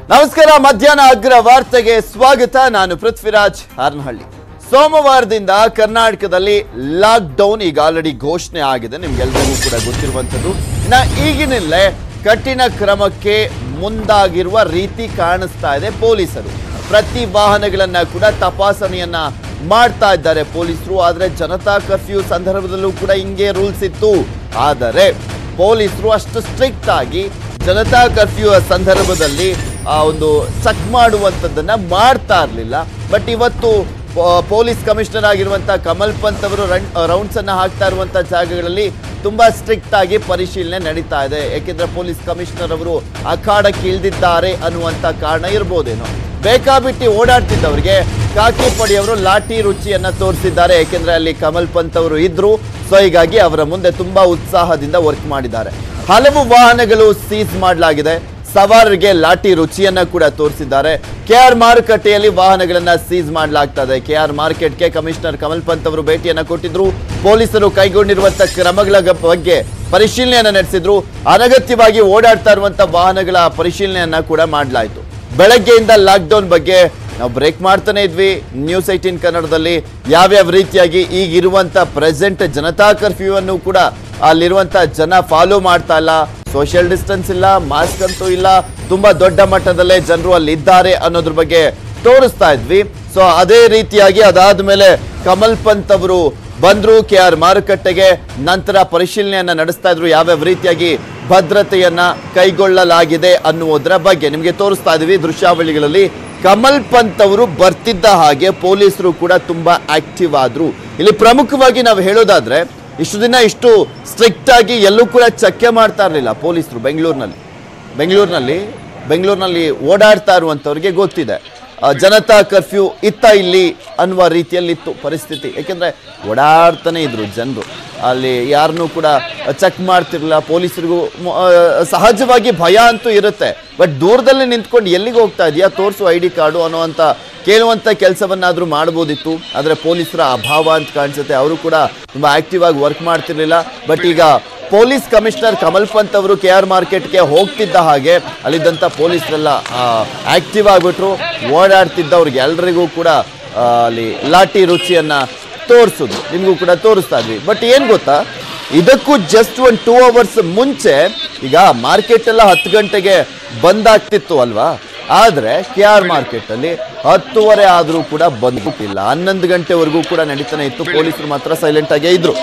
ನಮಸ್ಕಾರ ಮಧ್ಯಾಹ್ನ ಅಗ್ರ ವಾರ್ತೆಗೆ ಸ್ವಾಗತ ನಾನು ಪೃಥ್ವಿರಾಜ್ ಹಾರನಹಳ್ಳಿ ಸೋಮವಾರದಿಂದ ಕರ್ನಾಟಕದಲ್ಲಿ ಲಾಕ್ ಡೌನ್ ಈಗ ಆಲ್ರೆಡಿ ಘೋಷಣೆ ಆಗಿದೆ ನಿಮ್ಗೆಲ್ರಿಗೂ ಕೂಡ ಗೊತ್ತಿರುವಂಥದ್ದು ಇನ್ನ ಈಗಿನಲ್ಲೇ ಕಠಿಣ ಕ್ರಮಕ್ಕೆ ಮುಂದಾಗಿರುವ ರೀತಿ ಕಾಣಿಸ್ತಾ ಇದೆ ಪೊಲೀಸರು ಪ್ರತಿ ವಾಹನಗಳನ್ನ ಕೂಡ ತಪಾಸಣೆಯನ್ನ ಮಾಡ್ತಾ ಇದ್ದಾರೆ ಪೊಲೀಸರು ಆದ್ರೆ ಜನತಾ ಕರ್ಫ್ಯೂ ಸಂದರ್ಭದಲ್ಲೂ ಕೂಡ ಹಿಂಗೆ ರೂಲ್ಸ್ ಇತ್ತು ಆದರೆ ಪೊಲೀಸರು ಅಷ್ಟು ಸ್ಟ್ರಿಕ್ಟ್ ಆಗಿ ಜನತಾ ಕರ್ಫ್ಯೂ ಸಂದರ್ಭದಲ್ಲಿ ಆ ಒಂದು ಚೆಕ್ ಮಾಡುವಂಥದ್ದನ್ನ ಮಾಡ್ತಾ ಇರಲಿಲ್ಲ ಬಟ್ ಇವತ್ತು ಪೊ- ಪೊಲೀಸ್ ಕಮಿಷನರ್ ಆಗಿರುವಂಥ ಕಮಲ್ ಪಂತ್ ಅವರು ರನ್ ರೌಂಡ್ಸ್ ಅನ್ನ ಹಾಕ್ತಾ ಇರುವಂಥ ಜಾಗಗಳಲ್ಲಿ ತುಂಬಾ ಸ್ಟ್ರಿಕ್ಟ್ ಆಗಿ ಪರಿಶೀಲನೆ ನಡೀತಾ ಇದೆ ಯಾಕೆಂದ್ರೆ ಪೊಲೀಸ್ ಕಮಿಷನರ್ ಅವರು ಅಖಾಡಕ್ಕೆ ಇಳಿದಿದ್ದಾರೆ ಅನ್ನುವಂಥ ಕಾರಣ ಇರ್ಬೋದೇನೋ ಬೇಕಾಬಿಟ್ಟಿ ಓಡಾಡ್ತಿದ್ದವರಿಗೆ ಕಾಕಿ ಪಡೆಯವರು ಲಾಠಿ ರುಚಿಯನ್ನ ತೋರಿಸಿದ್ದಾರೆ ಯಾಕೆಂದ್ರೆ ಅಲ್ಲಿ ಕಮಲ್ ಪಂತ್ ಅವರು ಇದ್ರು ಸೊ ಹೀಗಾಗಿ ಅವರ ಮುಂದೆ ತುಂಬಾ ಉತ್ಸಾಹದಿಂದ ವರ್ಕ್ ಮಾಡಿದ್ದಾರೆ ಹಲವು ವಾಹನಗಳು ಸೀಸ್ ಮಾಡಲಾಗಿದೆ ಸವಾರರಿಗೆ ಲಾಠಿ ರುಚಿಯನ್ನ ಕೂಡ ತೋರಿಸಿದ್ದಾರೆ ಕೆ ಆರ್ ಮಾರುಕಟ್ಟೆಯಲ್ಲಿ ವಾಹನಗಳನ್ನ ಸೀಸ್ ಮಾಡಲಾಗ್ತದೆ ಕೆ ಆರ್ ಮಾರ್ಕೆಟ್ಗೆ ಕಮಿಷನರ್ ಕಮಲ್ ಪಂತ್ ಅವರು ಭೇಟಿಯನ್ನ ಕೊಟ್ಟಿದ್ರು ಪೊಲೀಸರು ಕೈಗೊಂಡಿರುವಂತಹ ಕ್ರಮಗಳ ಗ- ಬಗ್ಗೆ ಪರಿಶೀಲನೆಯನ್ನ ನಡೆಸಿದ್ರು ಅನಗತ್ಯವಾಗಿ ಓಡಾಡ್ತಾ ಇರುವಂತಹ ವಾಹನಗಳ ಪರಿಶೀಲನೆಯನ್ನ ಕೂಡ ಮಾಡಲಾಯಿತು ಬೆಳಗ್ಗೆಯಿಂದ ಲಾಕ್ಡೌನ್ ಬಗ್ಗೆ ನಾವು ಬ್ರೇಕ್ ಮಾಡ್ತಾನೆ ಇದ್ವಿ ನ್ಯೂಸ್ ಏಟೀನ್ ಕನ್ನಡದಲ್ಲಿ ಯಾವ್ಯಾವ ರೀತಿಯಾಗಿ ಈಗಿರುವಂತ ಪ್ರೆಸೆಂಟ್ ಜನತಾ ಕರ್ಫ್ಯೂ ಅನ್ನು ಕೂಡ ಅಲ್ಲಿರುವಂತ ಜನ ಫಾಲೋ ಮಾಡ್ತಾ ಇಲ್ಲ ಸೋಷಿಯಲ್ ಡಿಸ್ಟೆನ್ಸ್ ಇಲ್ಲ ಮಾಸ್ಕ್ ಅಂತೂ ಇಲ್ಲ ತುಂಬಾ ದೊಡ್ಡ ಮಟ್ಟದಲ್ಲೇ ಜನರು ಅಲ್ಲಿ ಇದ್ದಾರೆ ಅನ್ನೋದ್ರ ಬಗ್ಗೆ ತೋರಿಸ್ತಾ ಇದ್ವಿ ಸೊ ಅದೇ ರೀತಿಯಾಗಿ ಅದಾದ್ಮೇಲೆ ಕಮಲ್ ಪಂತ್ ಅವರು ಬಂದ್ರು ಕೆ ಆರ್ ಮಾರುಕಟ್ಟೆಗೆ ನಂತರ ಪರಿಶೀಲನೆಯನ್ನ ನಡೆಸ್ತಾ ಇದ್ರು ಯಾವ್ಯಾವ ರೀತಿಯಾಗಿ ಭದ್ರತೆಯನ್ನ ಕೈಗೊಳ್ಳಲಾಗಿದೆ ಅನ್ನುವುದರ ಬಗ್ಗೆ ನಿಮಗೆ ತೋರಿಸ್ತಾ ಇದೀವಿ ದೃಶ್ಯಾವಳಿಗಳಲ್ಲಿ ಕಮಲ್ ಪಂತ್ ಅವರು ಬರ್ತಿದ್ದ ಹಾಗೆ ಪೊಲೀಸರು ಕೂಡ ತುಂಬಾ ಆಕ್ಟಿವ್ ಆದ್ರು ಇಲ್ಲಿ ಪ್ರಮುಖವಾಗಿ ನಾವು ಹೇಳೋದಾದ್ರೆ ಇಷ್ಟು ದಿನ ಇಷ್ಟು ಸ್ಟ್ರಿಕ್ಟ್ ಆಗಿ ಎಲ್ಲೂ ಕೂಡ ಚಕ್ಕೆ ಮಾಡ್ತಾ ಇರಲಿಲ್ಲ ಪೊಲೀಸರು ಬೆಂಗಳೂರಿನಲ್ಲಿ ಬೆಂಗಳೂರಿನಲ್ಲಿ ಬೆಂಗಳೂರಿನಲ್ಲಿ ಓಡಾಡ್ತಾ ಇರುವಂಥವ್ರಿಗೆ ಗೊತ್ತಿದೆ ಆ, ಜನತಾ ಕರ್ಫ್ಯೂ ಇತ್ತ ಇಲ್ಲಿ ಅನ್ನುವ ರೀತಿಯಲ್ಲಿ ಇತ್ತು ಪರಿಸ್ಥಿತಿ ಯಾಕೆಂದ್ರೆ ಓಡಾಡ್ತಾನೆ ಇದ್ರು ಜನರು ಅಲ್ಲಿ ಯಾರನ್ನೂ ಕೂಡ ಚೆಕ್ ಮಾಡ್ತಿರ್ಲಿಲ್ಲ ಪೊಲೀಸರಿಗೂ ಮ- ಆ, ಸಹಜವಾಗಿ ಭಯ ಅಂತೂ ಇರುತ್ತೆ ಬಟ್ ದೂರದಲ್ಲಿ ನಿಂತ್ಕೊಂಡು ಎಲ್ಲಿಗೆ ಹೋಗ್ತಾ ಇದೆಯಾ ತೋರಿಸು ಐ ಡಿ ಕಾರ್ಡು ಅನ್ನುವಂಥ ಕೇಳುವಂಥ ಕೆಲಸವನ್ನಾದರೂ ಮಾಡ್ಬೋದಿತ್ತು ಆದರೆ ಪೊಲೀಸರ ಅಭಾವ ಅಂತ ಕಾಣಿಸುತ್ತೆ ಅವರು ಕೂಡ ತುಂಬ ಆಕ್ಟಿವ್ ಆಗಿ ವರ್ಕ್ ಮಾಡ್ತಿರ್ಲಿಲ್ಲ ಬಟ್ ಈಗ ಪೊಲೀಸ್ ಕಮಿಷನರ್ ಕಮಲ್ ಪಂತ್ ಅವರು ಕೆ ಆರ್ ಮಾರ್ಕೆಟ್ಗೆ ಹೋಗ್ತಿದ್ದ ಹಾಗೆ ಅಲ್ಲಿದ್ದಂಥ ಪೊಲೀಸರೆಲ್ಲ ಆಕ್ಟಿವ್ ಆಗಿಬಿಟ್ರು ಓಡಾಡ್ತಿದ್ದವ್ರಿಗೆ ಎಲ್ರಿಗೂ ಕೂಡ ಆ, ಅಲ್ಲಿ ಲಾಠಿ ರುಚಿಯನ್ನ ತೋರಿಸೋದು ನಿಮಗೂ ಕೂಡ ತೋರಿಸ್ತಾ ಇದ್ವಿ ಬಟ್ ಏನು ಗೊತ್ತಾ ಇದಕ್ಕೂ ಜಸ್ಟ್ ಒಂದು ಟೂ ಅವರ್ಸ್ ಮುಂಚೆ ಈಗ ಮಾರ್ಕೆಟ್ ಎಲ್ಲ ಹತ್ತು ಗಂಟೆಗೆ ಬಂದಾಗ್ತಿತ್ತು ಅಲ್ವಾ ಆದ್ರೆ ಕೆ ಆರ್ ಮಾರ್ಕೆಟ್ ಅಲ್ಲಿ ಹತ್ತುವರೆ ಆದ್ರೂ ಕೂಡ ಬಂದ್ಬಿಟ್ಟಿಲ್ಲ ಹನ್ನೊಂದು ಗಂಟೆವರೆಗೂ ಕೂಡ ನಡೀತಾನೆ ಇತ್ತು ಪೊಲೀಸರು ಮಾತ್ರ ಸೈಲೆಂಟ್ ಆಗೇ ಇದ್ರು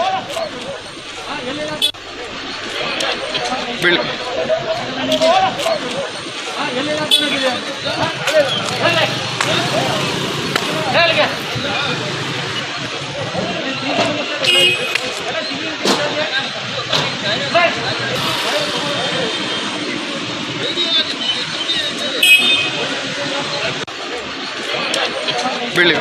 ಬೀಳ್ ಬೀಳಿ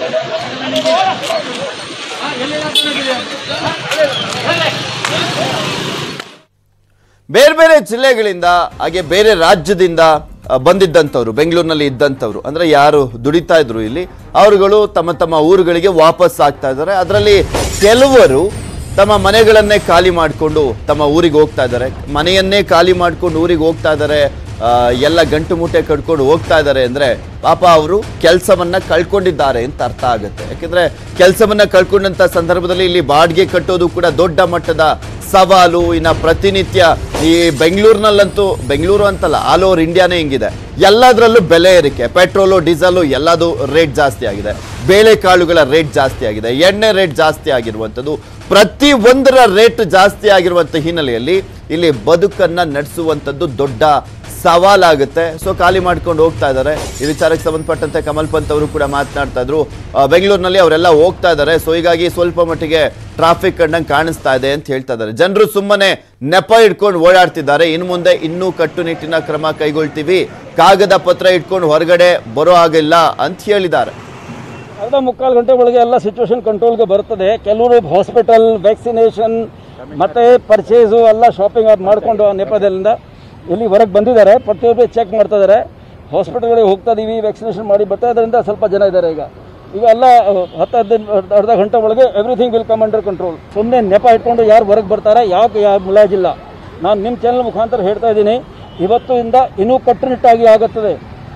ಬೇರೆ ಬೇರೆ ಜಿಲ್ಲೆಗಳಿಂದ ಹಾಗೆ ಬೇರೆ ರಾಜ್ಯದಿಂದ ಆ, ಬಂದಿದ್ದಂಥವ್ರು ಬೆಂಗಳೂರಿನಲ್ಲಿ ಇದ್ದಂಥವ್ರು ಅಂದ್ರೆ ಯಾರು ದುಡಿತಾ ಇದ್ರು ಇಲ್ಲಿ ಅವರುಗಳು ತಮ್ಮ ತಮ್ಮ ಊರುಗಳಿಗೆ ವಾಪಸ್ ಆಗ್ತಾ ಇದ್ದಾರೆ ಅದರಲ್ಲಿ ಕೆಲವರು ತಮ್ಮ ಮನೆಗಳನ್ನೇ ಖಾಲಿ ಮಾಡಿಕೊಂಡು ತಮ್ಮ ಊರಿಗೆ ಹೋಗ್ತಾ ಇದ್ದಾರೆ ಮನೆಯನ್ನೇ ಖಾಲಿ ಮಾಡ್ಕೊಂಡು ಊರಿಗೆ ಹೋಗ್ತಾ ಇದ್ದಾರೆ ಆ, ಎಲ್ಲ ಗಂಟು ಮೂಟೆ ಕಟ್ಕೊಂಡು ಹೋಗ್ತಾ ಇದ್ದಾರೆ ಅಂದ್ರೆ ಪಾಪ ಅವರು ಕೆಲಸವನ್ನ ಕಳ್ಕೊಂಡಿದ್ದಾರೆ ಅಂತ ಅರ್ಥ ಆಗುತ್ತೆ ಯಾಕೆಂದ್ರೆ ಕೆಲಸವನ್ನ ಕಳ್ಕೊಂಡಂತ ಸಂದರ್ಭದಲ್ಲಿ ಇಲ್ಲಿ ಬಾಡಿಗೆ ಕಟ್ಟೋದು ಕೂಡ ದೊಡ್ಡ ಮಟ್ಟದ ಸವಾಲು ಇನ್ನ ಪ್ರತಿನಿತ್ಯ ಈ ಬೆಂಗಳೂರಿನಲ್ಲಂತೂ ಬೆಂಗಳೂರು ಅಂತಲ್ಲ ಆಲ್ ಓವರ್ ಇಂಡಿಯಾನೇ ಹಿಂಗಿದೆ ಎಲ್ಲದರಲ್ಲೂ ಬೆಲೆ ಏರಿಕೆ ಪೆಟ್ರೋಲು ಡೀಸೆಲು ಎಲ್ಲದು ರೇಟ್ ಜಾಸ್ತಿ ಆಗಿದೆ ಬೇಳೆಕಾಳುಗಳ ರೇಟ್ ಜಾಸ್ತಿ ಆಗಿದೆ ಎಣ್ಣೆ ರೇಟ್ ಜಾಸ್ತಿ ಆಗಿರುವಂಥದ್ದು ಪ್ರತಿ ಒಂದರ ರೇಟ್ ಜಾಸ್ತಿ ಆಗಿರುವಂಥ ಹಿನ್ನೆಲೆಯಲ್ಲಿ ಇಲ್ಲಿ ಬದುಕನ್ನ ನಡೆಸುವಂಥದ್ದು ದೊಡ್ಡ ಸವಾಲಾಗುತ್ತೆ ಸೊ ಖಾಲಿ ಮಾಡ್ಕೊಂಡು ಹೋಗ್ತಾ ಇದ್ದಾರೆ ಈ ವಿಚಾರಕ್ಕೆ ಸಂಬಂಧಪಟ್ಟಂತೆ ಕಮಲ್ ಪಂತ್ ಅವರು ಕೂಡ ಮಾತನಾಡ್ತಾ ಇದ್ರು ಆ, ಬೆಂಗಳೂರಿನಲ್ಲಿ ಅವರೆಲ್ಲ ಹೋಗ್ತಾ ಇದ್ದಾರೆ ಸೊ ಹೀಗಾಗಿ ಸ್ವಲ್ಪ ಮಟ್ಟಿಗೆ ಟ್ರಾಫಿಕ್ ಕಂಡಂಗೆ ಕಾಣಿಸ್ತಾ ಇದೆ ಅಂತ ಹೇಳ್ತಾ ಇದ್ದಾರೆ ಜನರು ಸುಮ್ಮನೆ ನೆಪ ಇಟ್ಕೊಂಡು ಓಡಾಡ್ತಿದ್ದಾರೆ ಇನ್ನು ಮುಂದೆ ಇನ್ನೂ ಕಟ್ಟುನಿಟ್ಟಿನ ಕ್ರಮ ಕೈಗೊಳ್ತೀವಿ ಕಾಗದ ಪತ್ರ ಇಟ್ಕೊಂಡು ಹೊರಗಡೆ ಬರೋ ಹಾಗಿಲ್ಲ ಅಂತ ಹೇಳಿದ್ದಾರೆ ಅರ್ಧ ಮುಕ್ಕಾಲು ಗಂಟೆ ಒಳಗೆ ಎಲ್ಲ ಸಿಚುವೇಶನ್ ಕಂಟ್ರೋಲ್ಗೆ ಬರ್ತದೆ ಕೆಲವರು ಹಾಸ್ಪಿಟಲ್ ವ್ಯಾಕ್ಸಿನೇಷನ್ ಮತ್ತೆ ಪರ್ಚೇಸು ಎಲ್ಲ ಶಾಪಿಂಗ್ ಅದು ಮಾಡಿಕೊಂಡು ನೆಪದಿಂದ ಇಲ್ಲಿ ಹೊರಗೆ ಬಂದಿದ್ದಾರೆ ಪ್ರತಿಯೊಬ್ಬರು ಚೆಕ್ ಮಾಡ್ತಾ ಇದ್ದಾರೆ ಹಾಸ್ಪಿಟಲ್ಗಳಿಗೆ ಹೋಗ್ತಾ ಇದೀವಿ ವ್ಯಾಕ್ಸಿನೇಷನ್ ಮಾಡಿ ಬರ್ತಾ ಇದರಿಂದ ಸ್ವಲ್ಪ ಜನ ಇದ್ದಾರೆ ಈಗ ಈಗ ಎಲ್ಲ ಅಹ್, ಹತ್ತು ಹದಿನೈದು ಅರ್ಧ ಗಂಟೆ ಒಳಗೆ everything will come under control ಸುಮ್ಮನೆ ನೆಪ ಇಟ್ಕೊಂಡು ಯಾರು ಹೊರಗೆ ಬರ್ತಾರೆ ಯಾಕೆ ಯಾವ ಮುಲಾಜಿಲ್ಲ ನಾನು ನಿಮ್ಮ ಚಾನಲ್ ಮುಖಾಂತರ ಹೇಳ್ತಾ ಇದ್ದೀನಿ ಇವತ್ತು ಇಂದ ಇನ್ನೂ ಕಟ್ಟುನಿಟ್ಟಾಗಿ ಆಗುತ್ತದೆ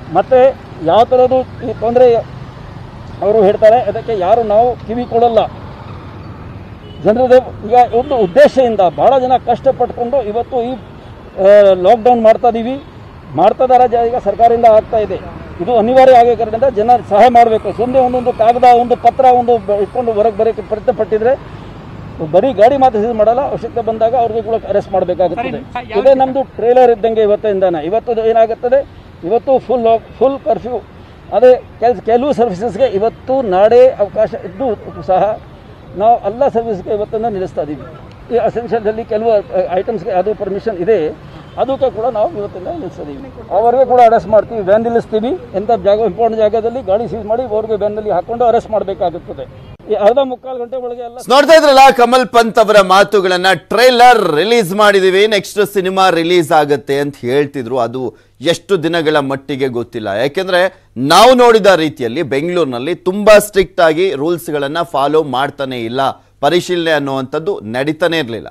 ಮತ್ತು ಯಾವ ಥರದ್ದು ಈ ತೊಂದರೆ ಅವರು ಹೇಳ್ತಾರೆ ಅದಕ್ಕೆ ಯಾರು ನಾವು ಕಿವಿ ಕೊಡಲ್ಲ ಜನರದ್ದು ಈಗ ಒಂದು ಉದ್ದೇಶದಿಂದ ಭಾಳ ಜನ ಕಷ್ಟಪಟ್ಕೊಂಡು ಇವತ್ತು ಈ ಲಾಕ್ಡೌನ್ ಮಾಡ್ತಾ ಇದ್ದೀವಿ ಮಾಡ್ತಾ ಇದ್ದಾರೆ ಜ- ಈಗ ಸರ್ಕಾರದಿಂದ ಆಗ್ತಾ ಇದೆ ಇದು ಅನಿವಾರ್ಯ ಆಗೋ ಕಾರಣದಿಂದ ಜನ ಸಹಾಯ ಮಾಡಬೇಕು ಸುಮ್ಮನೆ ಒಂದೊಂದು ಕಾಗದ ಒಂದು ಪತ್ರ ಒಂದು ಬ- ಇಟ್ಕೊಂಡು ಹೊರಗೆ ಬರೋಕ್ಕೆ ಪ್ರಯತ್ನ ಪಟ್ಟಿದ್ರೆ ಬರೀ ಗಾಡಿ ಮಾತ್ರ ಸೀಸ್ ಮಾಡಲ್ಲ ಅವಶ್ಯಕತೆ ಬಂದಾಗ ಅವ್ರಿಗೆ ಕೂಡ ಅರೆಸ್ಟ್ ಮಾಡಬೇಕಾಗುತ್ತದೆ ಇದೇ ನಮ್ಮದು ಟ್ರೇಲರ್ ಇದ್ದಂಗೆ ಇವತ್ತಿಂದಾನೆ ಇವತ್ತು ಏನಾಗುತ್ತದೆ ಇವತ್ತು ಫುಲ್ ಫುಲ್ ಕರ್ಫ್ಯೂ ಅದೇ ಕೆಲ್ಸ ಕೆಲವು ಸರ್ವಿಸಸ್ಗೆ ಇವತ್ತು ನಾಳೆ ಅವಕಾಶ ಇದ್ದು ಸಹ ನಾವು ಎಲ್ಲ ಸರ್ವಿಸ್ಗೆ ಇವತ್ತನ್ನು ನಿಲ್ಲಿಸ್ತಾ ಇದ್ದೀವಿ ಈ ಅಸೆನ್ಷಿಯಲ್ದಲ್ಲಿ ಕೆಲವು ಐಟಮ್ಸ್ಗೆ ಅದು ಪರ್ಮಿಷನ್ ಇದೆ ಅದಕ್ಕೆ ಕೂಡ ನಾವು ಇವತ್ತಿಂದ ನಿಲ್ಲಿಸ್ತಾ ಇದ್ದೀವಿ ಅವರಿಗೆ ಕೂಡ ಅರೆಸ್ಟ್ ಮಾಡ್ತೀವಿ ವ್ಯಾನ್ ನಿಲ್ಲಿಸ್ತೀವಿ ಎಂಥ ಜಾಗ ಇಂಪಾರ್ಟೆಂಟ್ ಜಾಗದಲ್ಲಿ ಗಾಡಿ ಸೀಸ್ ಮಾಡಿ ಅವ್ರಿಗೆ ವ್ಯಾನ್ನಲ್ಲಿ ಹಾಕೊಂಡು ಅರೆಸ್ಟ್ ಮಾಡಬೇಕಾಗುತ್ತದೆ ಈ ಅರ್ಧ ಮುಕ್ಕಾಲು ಗಂಟೆ ಒಳಗೆ ಎಲ್ಲ ನೋಡ್ತಾ ಇದ್ರಲ್ಲ ಕಮಲ್ ಪಂತ್ ಅವರ ಮಾತುಗಳನ್ನ ಟ್ರೈಲರ್ ರಿಲೀಸ್ ಮಾಡಿದೀವಿ ನೆಕ್ಸ್ಟ್ ಸಿನಿಮಾ ರಿಲೀಸ್ ಆಗುತ್ತೆ ಅಂತ ಹೇಳ್ತಿದ್ರು ಅದು ಎಷ್ಟು ದಿನಗಳ ಮಟ್ಟಿಗೆ ಗೊತ್ತಿಲ್ಲ ಯಾಕೆಂದ್ರೆ ನಾವು ನೋಡಿದ ರೀತಿಯಲ್ಲಿ ಬೆಂಗಳೂರಿನಲ್ಲಿ ತುಂಬಾ ಸ್ಟ್ರಿಕ್ಟ್ ಆಗಿ ರೂಲ್ಸ್ ಗಳನ್ನ ಫಾಲೋ ಮಾಡ್ತಾನೆ ಇಲ್ಲ ಪರಿಶೀಲನೆ ಅನ್ನುವಂಥದ್ದು ನಡೀತಾನೆ ಇರಲಿಲ್ಲ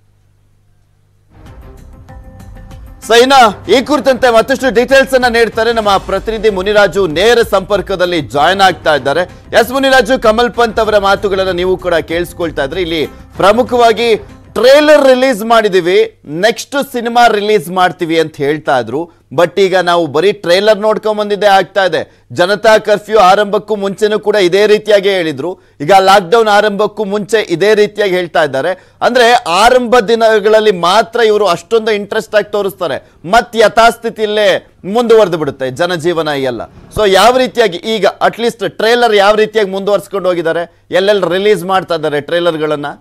ಸೊ ಇನ್ನ ಈ ಕುರಿತಂತೆ ಮತ್ತಷ್ಟು ಡೀಟೇಲ್ಸ್ ಅನ್ನ ನೀಡ್ತಾರೆ ನಮ್ಮ ಪ್ರತಿನಿಧಿ ಮುನಿರಾಜು ನೇರ ಸಂಪರ್ಕದಲ್ಲಿ ಜಾಯ್ನ್ ಆಗ್ತಾ ಇದ್ದಾರೆ ಎಸ್ ಮುನಿರಾಜು ಕಮಲ್ ಪಂತ್ ಅವರ ಮಾತುಗಳನ್ನ ನೀವು ಕೂಡ ಕೇಳಿಸ್ಕೊಳ್ತಾ ಇದ್ರೆ ಇಲ್ಲಿ ಪ್ರಮುಖವಾಗಿ ಟ್ರೇಲರ್ ರಿಲೀಸ್ ಮಾಡಿದೀವಿ ನೆಕ್ಸ್ಟ್ ಸಿನಿಮಾ ರಿಲೀಸ್ ಮಾಡ್ತೀವಿ ಅಂತ ಹೇಳ್ತಾ ಇದ್ರು ಬಟ್ ಈಗ ನಾವು ಬರೀ ಟ್ರೇಲರ್ ನೋಡ್ಕೊಂಡ್ ಬಂದಿದ್ದೇ ಆಗ್ತಾ ಇದೆ ಜನತಾ ಕರ್ಫ್ಯೂ ಆರಂಭಕ್ಕೂ ಮುಂಚೆನೂ ಕೂಡ ಇದೇ ರೀತಿಯಾಗಿ ಹೇಳಿದ್ರು ಈಗ ಲಾಕ್ಡೌನ್ ಆರಂಭಕ್ಕೂ ಮುಂಚೆ ಇದೇ ರೀತಿಯಾಗಿ ಹೇಳ್ತಾ ಇದ್ದಾರೆ ಅಂದ್ರೆ ಆರಂಭ ದಿನಗಳಲ್ಲಿ ಮಾತ್ರ ಇವರು ಅಷ್ಟೊಂದು ಇಂಟ್ರೆಸ್ಟ್ ಆಗಿ ತೋರಿಸ್ತಾರೆ ಮತ್ ಯಥಾಸ್ಥಿತಿಯಲ್ಲೇ ಮುಂದುವರೆದು ಬಿಡುತ್ತೆ ಜನಜೀವನ ಎಲ್ಲ ಸೊ ಯಾವ ರೀತಿಯಾಗಿ ಈಗ ಅಟ್ಲೀಸ್ಟ್ ಟ್ರೇಲರ್ ಯಾವ ರೀತಿಯಾಗಿ ಮುಂದುವರ್ಸ್ಕೊಂಡು ಹೋಗಿದ್ದಾರೆ ಎಲ್ಲೆಲ್ಲಿ ರಿಲೀಸ್ ಮಾಡ್ತಾ ಇದ್ದಾರೆ ಟ್ರೇಲರ್ಗಳನ್ನ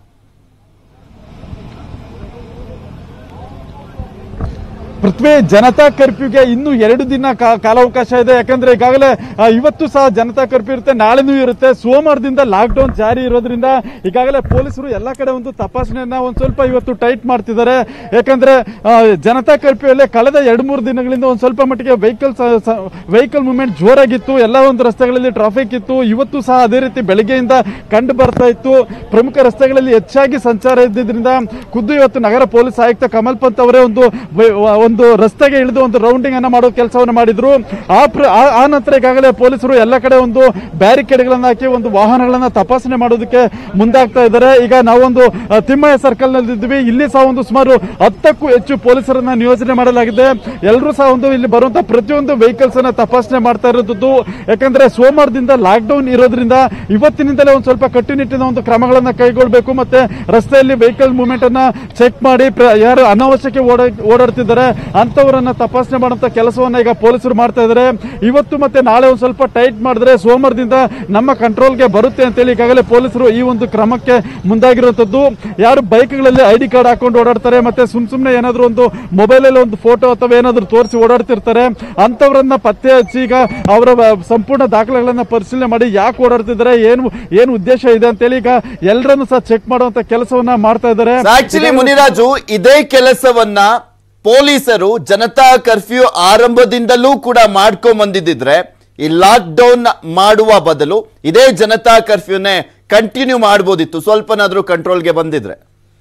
ಪೃಥ್ವಿ ಜನತಾ ಕರ್ಫ್ಯೂಗೆ ಇನ್ನು ಎರಡು ದಿನ ಕಾ- ಕಾಲಾವಕಾಶ ಇದೆ ಯಾಕಂದ್ರೆ ಈಗಾಗಲೇ ಆ, ಇವತ್ತು ಸಹ ಜನತಾ ಕರ್ಫ್ಯೂ ಇರುತ್ತೆ ನಾಳೆನೂ ಇರುತ್ತೆ ಸೋಮವಾರದಿಂದ ಲಾಕ್ ಡೌನ್ ಜಾರಿ ಇರೋದ್ರಿಂದ ಈಗಾಗಲೇ ಪೊಲೀಸರು ಎಲ್ಲ ಕಡೆ ಒಂದು ತಪಾಸಣೆಯನ್ನ ಒಂದ್ ಸ್ವಲ್ಪ ಇವತ್ತು ಟೈಟ್ ಮಾಡ್ತಿದ್ದಾರೆ ಯಾಕಂದ್ರೆ ಆ, ಜನತಾ ಕರ್ಫ್ಯೂ ಅಲ್ಲೇ ಕಳೆದ ಎರಡು ಮೂರು ದಿನಗಳಿಂದ ಒಂದ್ ಸ್ವಲ್ಪ ಮಟ್ಟಿಗೆ ವೆಹಿಕಲ್ ವೆಹಿಕಲ್ ಮೂವ್ಮೆಂಟ್ ಜೋರಾಗಿತ್ತು ಎಲ್ಲ ಒಂದು ರಸ್ತೆಗಳಲ್ಲಿ ಟ್ರಾಫಿಕ್ ಇತ್ತು ಇವತ್ತು ಸಹ ಅದೇ ರೀತಿ ಬೆಳಗ್ಗೆಯಿಂದ ಕಂಡು ಬರ್ತಾ ಇತ್ತು ಪ್ರಮುಖ ರಸ್ತೆಗಳಲ್ಲಿ ಹೆಚ್ಚಾಗಿ ಸಂಚಾರ ಇದ್ದಿದ್ರಿಂದ ಖುದ್ದು ಇವತ್ತು ನಗರ ಪೊಲೀಸ್ ಆಯುಕ್ತ ಕಮಲ್ ಪಂತ್ ಅವರೇ ಒಂದು ವೆ- ಒಂದು ರಸ್ತೆಗೆ ಇಳಿದು ಒಂದು ರೌಂಡಿಂಗ್ ಅನ್ನ ಮಾಡೋ ಕೆಲಸವನ್ನು ಮಾಡಿದ್ರು ಆ ಪ್ರ- ಆ- ಆ ನಂತರ ಈಗಾಗಲೇ ಪೊಲೀಸರು ಎಲ್ಲ ಕಡೆ ಒಂದು ಬ್ಯಾರಿಕೇಡ್ಗಳನ್ನ ಹಾಕಿ ಒಂದು ವಾಹನಗಳನ್ನ ತಪಾಸಣೆ ಮಾಡೋದಕ್ಕೆ ಮುಂದಾಗ್ತಾ ಇದ್ದಾರೆ ಈಗ ನಾವೊಂದು ಆ, ತಿಮ್ಮಯ್ಯ ಸರ್ಕಲ್ ನಲ್ಲಿ ಇದ್ವಿ ಇಲ್ಲಿ ಸಹ ಒಂದು ಸುಮಾರು ಹತ್ತಕ್ಕೂ ಹೆಚ್ಚು ಪೊಲೀಸರನ್ನ ನಿಯೋಜನೆ ಮಾಡಲಾಗಿದೆ ಎಲ್ಲರೂ ಸಹ ಒಂದು ಇಲ್ಲಿ ಬರುವಂತ ಪ್ರತಿಯೊಂದು ವೆಹಿಕಲ್ಸ್ ಅನ್ನ ತಪಾಸಣೆ ಮಾಡ್ತಾ ಇರೋದು ಯಾಕಂದ್ರೆ ಸೋಮವಾರದಿಂದ ಲಾಕ್ ಡೌನ್ ಇರೋದ್ರಿಂದ ಇವತ್ತಿನಿಂದಲೇ ಒಂದು ಸ್ವಲ್ಪ ಕಟ್ಟುನಿಟ್ಟಿನ ಒಂದು ಕ್ರಮಗಳನ್ನ ಕೈಗೊಳ್ಳಬೇಕು ಮತ್ತೆ ರಸ್ತೆಯಲ್ಲಿ ವೆಹಿಕಲ್ ಮೂವ್ಮೆಂಟ್ ಅನ್ನ ಚೆಕ್ ಮಾಡಿ ಪ್ರ- ಯಾರು ಅನಾವಶ್ಯಕ ಓಡ ಓಡಾಡ್ತಿದ್ದಾರೆ ಅಂತವರನ್ನ ತಪಾಸಣೆ ಮಾಡುವಂತ ಕೆಲಸವನ್ನ ಈಗ ಪೊಲೀಸರು ಮಾಡ್ತಾ ಇದ್ದಾರೆ ಇವತ್ತು ಮತ್ತೆ ನಾಳೆ ಒಂದು ಸ್ವಲ್ಪ ಟೈಟ್ ಮಾಡಿದ್ರೆ ಸೋಮವಾರದಿಂದ ನಮ್ಮ ಕಂಟ್ರೋಲ್ಗೆ ಬರುತ್ತೆ ಅಂತೇಳಿ ಈಗಾಗಲೇ ಪೊಲೀಸರು ಈ ಒಂದು ಕ್ರಮಕ್ಕೆ ಮುಂದಾಗಿರುವಂತದ್ದು ಯಾರು ಬೈಕ್ಗಳಲ್ಲಿ ಐ ಡಿ ಕಾರ್ಡ್ ಹಾಕೊಂಡು ಓಡಾಡ್ತಾರೆ ಮತ್ತೆ ಸುಮ್ ಸುಮ್ನೆ ಏನಾದ್ರು ಒಂದು ಮೊಬೈಲ್ ಅಲ್ಲಿ ಒಂದು ಫೋಟೋ ಅಥವಾ ಏನಾದ್ರು ತೋರಿಸಿ ಓಡಾಡ್ತಿರ್ತಾರೆ ಅಂತವರನ್ನ ಪತ್ತೆ ಹಚ್ಚಿ ಈಗ ಅವರ ವ- ಸಂಪೂರ್ಣ ದಾಖಲೆಗಳನ್ನ ಪರಿಶೀಲನೆ ಮಾಡಿ ಯಾಕೆ ಓಡಾಡ್ತಿದ್ದಾರೆ ಏನು ಏನು ಉದ್ದೇಶ ಇದೆ ಅಂತೇಳಿ ಈಗ ಎಲ್ಲರನ್ನು ಸಹ ಚೆಕ್ ಮಾಡುವಂತ ಕೆಲಸವನ್ನ ಮಾಡ್ತಾ ಇದ್ದಾರೆ ಆಕ್ಚುಲಿ ಮುನಿರಾಜು ಇದೇ ಕೆಲಸವನ್ನ ಪೊಲೀಸರು ಜನತಾ ಕರ್ಫ್ಯೂ ಆರಂಭದಿಂದಲೂ ಕೂಡ ಮಾಡ್ಕೊಂಡ್ ಬಂದಿದ್ದಿದ್ರೆ ಈ ಲಾಕ್ ಡೌನ್ ಮಾಡುವ ಬದಲು ಇದೇ ಜನತಾ ಕರ್ಫ್ಯೂನೇ ಕಂಟಿನ್ಯೂ ಮಾಡ್ಬೋದಿತ್ತು ಸ್ವಲ್ಪನಾದ್ರೂ ಕಂಟ್ರೋಲ್ಗೆ ಬಂದಿದ್ರೆ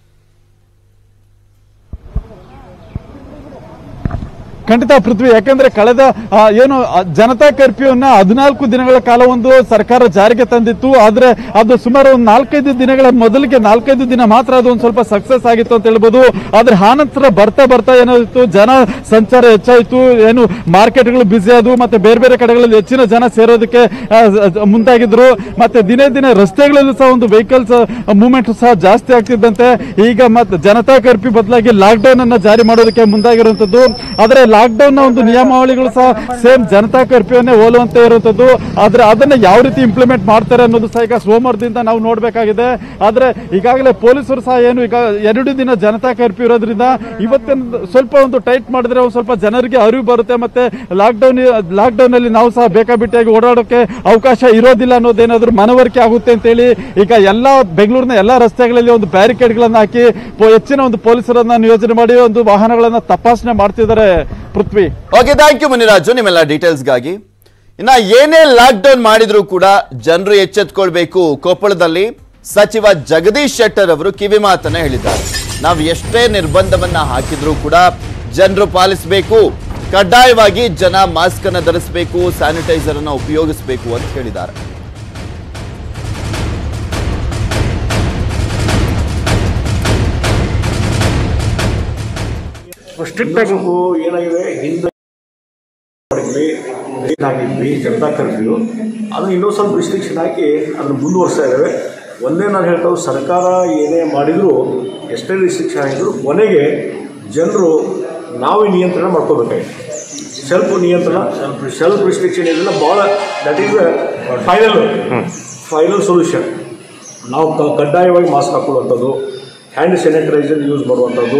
ಖಂಡಿತ ಪೃಥ್ವಿ ಯಾಕಂದ್ರೆ ಕಳೆದ ಆ, ಏನು ಆ, ಜನತಾ ಕರ್ಫ್ಯೂನ ಹದಿನಾಲ್ಕು ದಿನಗಳ ಕಾಲ ಒಂದು ಸರ್ಕಾರ ಜಾರಿಗೆ ತಂದಿತ್ತು ಆದ್ರೆ ಅದು ಸುಮಾರು ಒಂದು ನಾಲ್ಕೈದು ದಿನಗಳ ಮೊದಲಿಗೆ ನಾಲ್ಕೈದು ದಿನ ಮಾತ್ರ ಅದು ಒಂದು ಸ್ವಲ್ಪ ಸಕ್ಸಸ್ ಆಗಿತ್ತು ಅಂತ ಹೇಳ್ಬೋದು ಆದ್ರೆ ಆನಂತರ ಬರ್ತಾ ಬರ್ತಾ ಏನಾಯ್ತು ಜನ ಸಂಚಾರ ಹೆಚ್ಚಾಯ್ತು ಏನು ಮಾರ್ಕೆಟ್ಗಳು ಬಿಸಿ ಆದವು ಮತ್ತೆ ಬೇರೆ ಬೇರೆ ಕಡೆಗಳಲ್ಲಿ ಹೆಚ್ಚಿನ ಜನ ಸೇರೋದಕ್ಕೆ ಆ, ಸ- ಮುಂದಾಗಿದ್ರು ಮತ್ತೆ ದಿನೇ ದಿನೇ ರಸ್ತೆಗಳಲ್ಲೂ ಸಹ ಒಂದು ವೆಹಿಕಲ್ಸ್ ಮೂವ್ಮೆಂಟ್ ಸಹ ಜಾಸ್ತಿ ಆಗ್ತಿದ್ದಂತೆ ಈಗ ಮತ್ತೆ ಜನತಾ ಕರ್ಫ್ಯೂ ಬದಲಾಗಿ ಲಾಕ್ ಡೌನ್ ಅನ್ನ ಜಾರಿ ಮಾಡೋದಕ್ಕೆ ಮುಂದಾಗಿರುವಂತದ್ದು ಆದ್ರೆ ಲಾಕ್ ಡೌನ್ ನ ಒಂದು ನಿಯಮಾವಳಿಗಳು ಸಹ ಸೇಮ್ ಜನತಾ ಕರ್ಫ್ಯೂನೇ ಹೋಲುವಂತೆ ಇರುವಂತದ್ದು ಆದ್ರೆ ಅದನ್ನ ಯಾವ ರೀತಿ ಇಂಪ್ಲಿಮೆಂಟ್ ಮಾಡ್ತಾರೆ ಅನ್ನೋದು ಸಹ ಈಗ ಸೋಮವಾರದಿಂದ ನಾವು ನೋಡ್ಬೇಕಾಗಿದೆ ಆದ್ರೆ ಈಗಾಗಲೇ ಪೊಲೀಸರು ಸಹ ಏನು ಈಗ ಎರಡು ದಿನ ಜನತಾ ಕರ್ಫ್ಯೂ ಇರೋದ್ರಿಂದ ಇವತ್ತಿನ ಸ್ವಲ್ಪ ಒಂದು ಟೈಟ್ ಮಾಡಿದ್ರೆ ಒಂದು ಸ್ವಲ್ಪ ಜನರಿಗೆ ಅರಿವು ಬರುತ್ತೆ ಮತ್ತೆ ಲಾಕ್ ಡೌನ್ ಲಾಕ್ ಡೌನ್ ಅಲ್ಲಿ ನಾವು ಸಹ ಬೇಕಾಬಿಟ್ಟಿಯಾಗಿ ಓಡಾಡೋಕೆ ಅವಕಾಶ ಇರೋದಿಲ್ಲ ಅನ್ನೋದೇನಾದ್ರೂ ಮನವರಿಕೆ ಆಗುತ್ತೆ ಅಂತೇಳಿ ಈಗ ಎಲ್ಲಾ ಬೆಂಗಳೂರಿನ ಎಲ್ಲಾ ರಸ್ತೆಗಳಲ್ಲಿ ಒಂದು ಬ್ಯಾರಿಕೇಡ್ ಗಳನ್ನ ಹಾಕಿ ಪೊ- ಹೆಚ್ಚಿನ ಒಂದು ಪೊಲೀಸರನ್ನ ನಿಯೋಜನೆ ಮಾಡಿ ಒಂದು ವಾಹನಗಳನ್ನ ತಪಾಸಣೆ ಮಾಡ್ತಿದ್ದಾರೆ Prithvi okay thank you Muniraju ನಿಮ್ಮೆಲ್ಲ ಡೀಟೇಲ್ಸ್ಗಾಗಿ ಇನ್ನ ಏನೇ ಲಾಕ್ ಡೌನ್ ಮಾಡಿದ್ರು ಕೂಡ ಜನರು ಎಚ್ಚೆತ್ಕೊಳ್ಬೇಕು ಕೊಪ್ಪಳದಲ್ಲಿ ಸಚಿವ ಜಗದೀಶ್ ಶೆಟ್ಟರ್ ಅವರು ಕಿವಿ ಮಾತನ್ನ ಹೇಳಿದ್ದಾರೆ ನಾವು ಎಷ್ಟೇ ನಿರ್ಬಂಧವನ್ನ ಹಾಕಿದ್ರು ಕೂಡ ಜನರು ಪಾಲಿಸಬೇಕು ಕಡ್ಡಾಯವಾಗಿ ಜನ ಮಾಸ್ಕ್ ಅನ್ನ ಧರಿಸಬೇಕು ಸ್ಯಾನಿಟೈಸರ್ ಅನ್ನ ಉಪಯೋಗಿಸಬೇಕು ಅಂತ ಹೇಳಿದ್ದಾರೆ ಸ್ಟ್ರಿಕ್ಟ್ ಆಗಿ ಏನಾಗಿದೆ ಹಿಂದೆ ಮಾಡಿದ್ವಿ ಆಗಿದ್ವಿ ಜನತಾ ಕರ್ಫ್ಯೂ ಅದನ್ನು ಇನ್ನೂ ಸ್ವಲ್ಪ ರಿಸ್ಟ್ರಿಕ್ಷನ್ ಹಾಕಿ ಅದನ್ನು ಮುಂದುವರಿಸ್ತಾ ಇದ್ದೇವೆ ಒಂದೇ ನಾನು ಹೇಳ್ತಾವೆ ಸರ್ಕಾರ ಏನೇ ಮಾಡಿದರೂ ಎಷ್ಟೇ ರಿಸ್ಟ್ರಿಕ್ಷನ್ ಆಗಿದ್ರು ಕೊನೆಗೆ ಜನರು ನಾವೇ ನಿಯಂತ್ರಣ ಮಾಡ್ಕೋಬೇಕಾಗಿದೆ ಸೆಲ್ಫ್ ನಿಯಂತ್ರಣ ಸೆಲ್ಫ್ ರಿಸ್ಟ್ರಿಕ್ಷನ್ ಇದೆಲ್ಲ ಭಾಳ that is final final solution ನಾವು ಕ- ಕಡ್ಡಾಯವಾಗಿ ಮಾಸ್ಕ್ ಹಾಕೊಳ್ಳುವಂಥದ್ದು ಹ್ಯಾಂಡ್ ಸ್ಯಾನಿಟೈಸರ್ ಯೂಸ್ ಮಾಡುವಂಥದ್ದು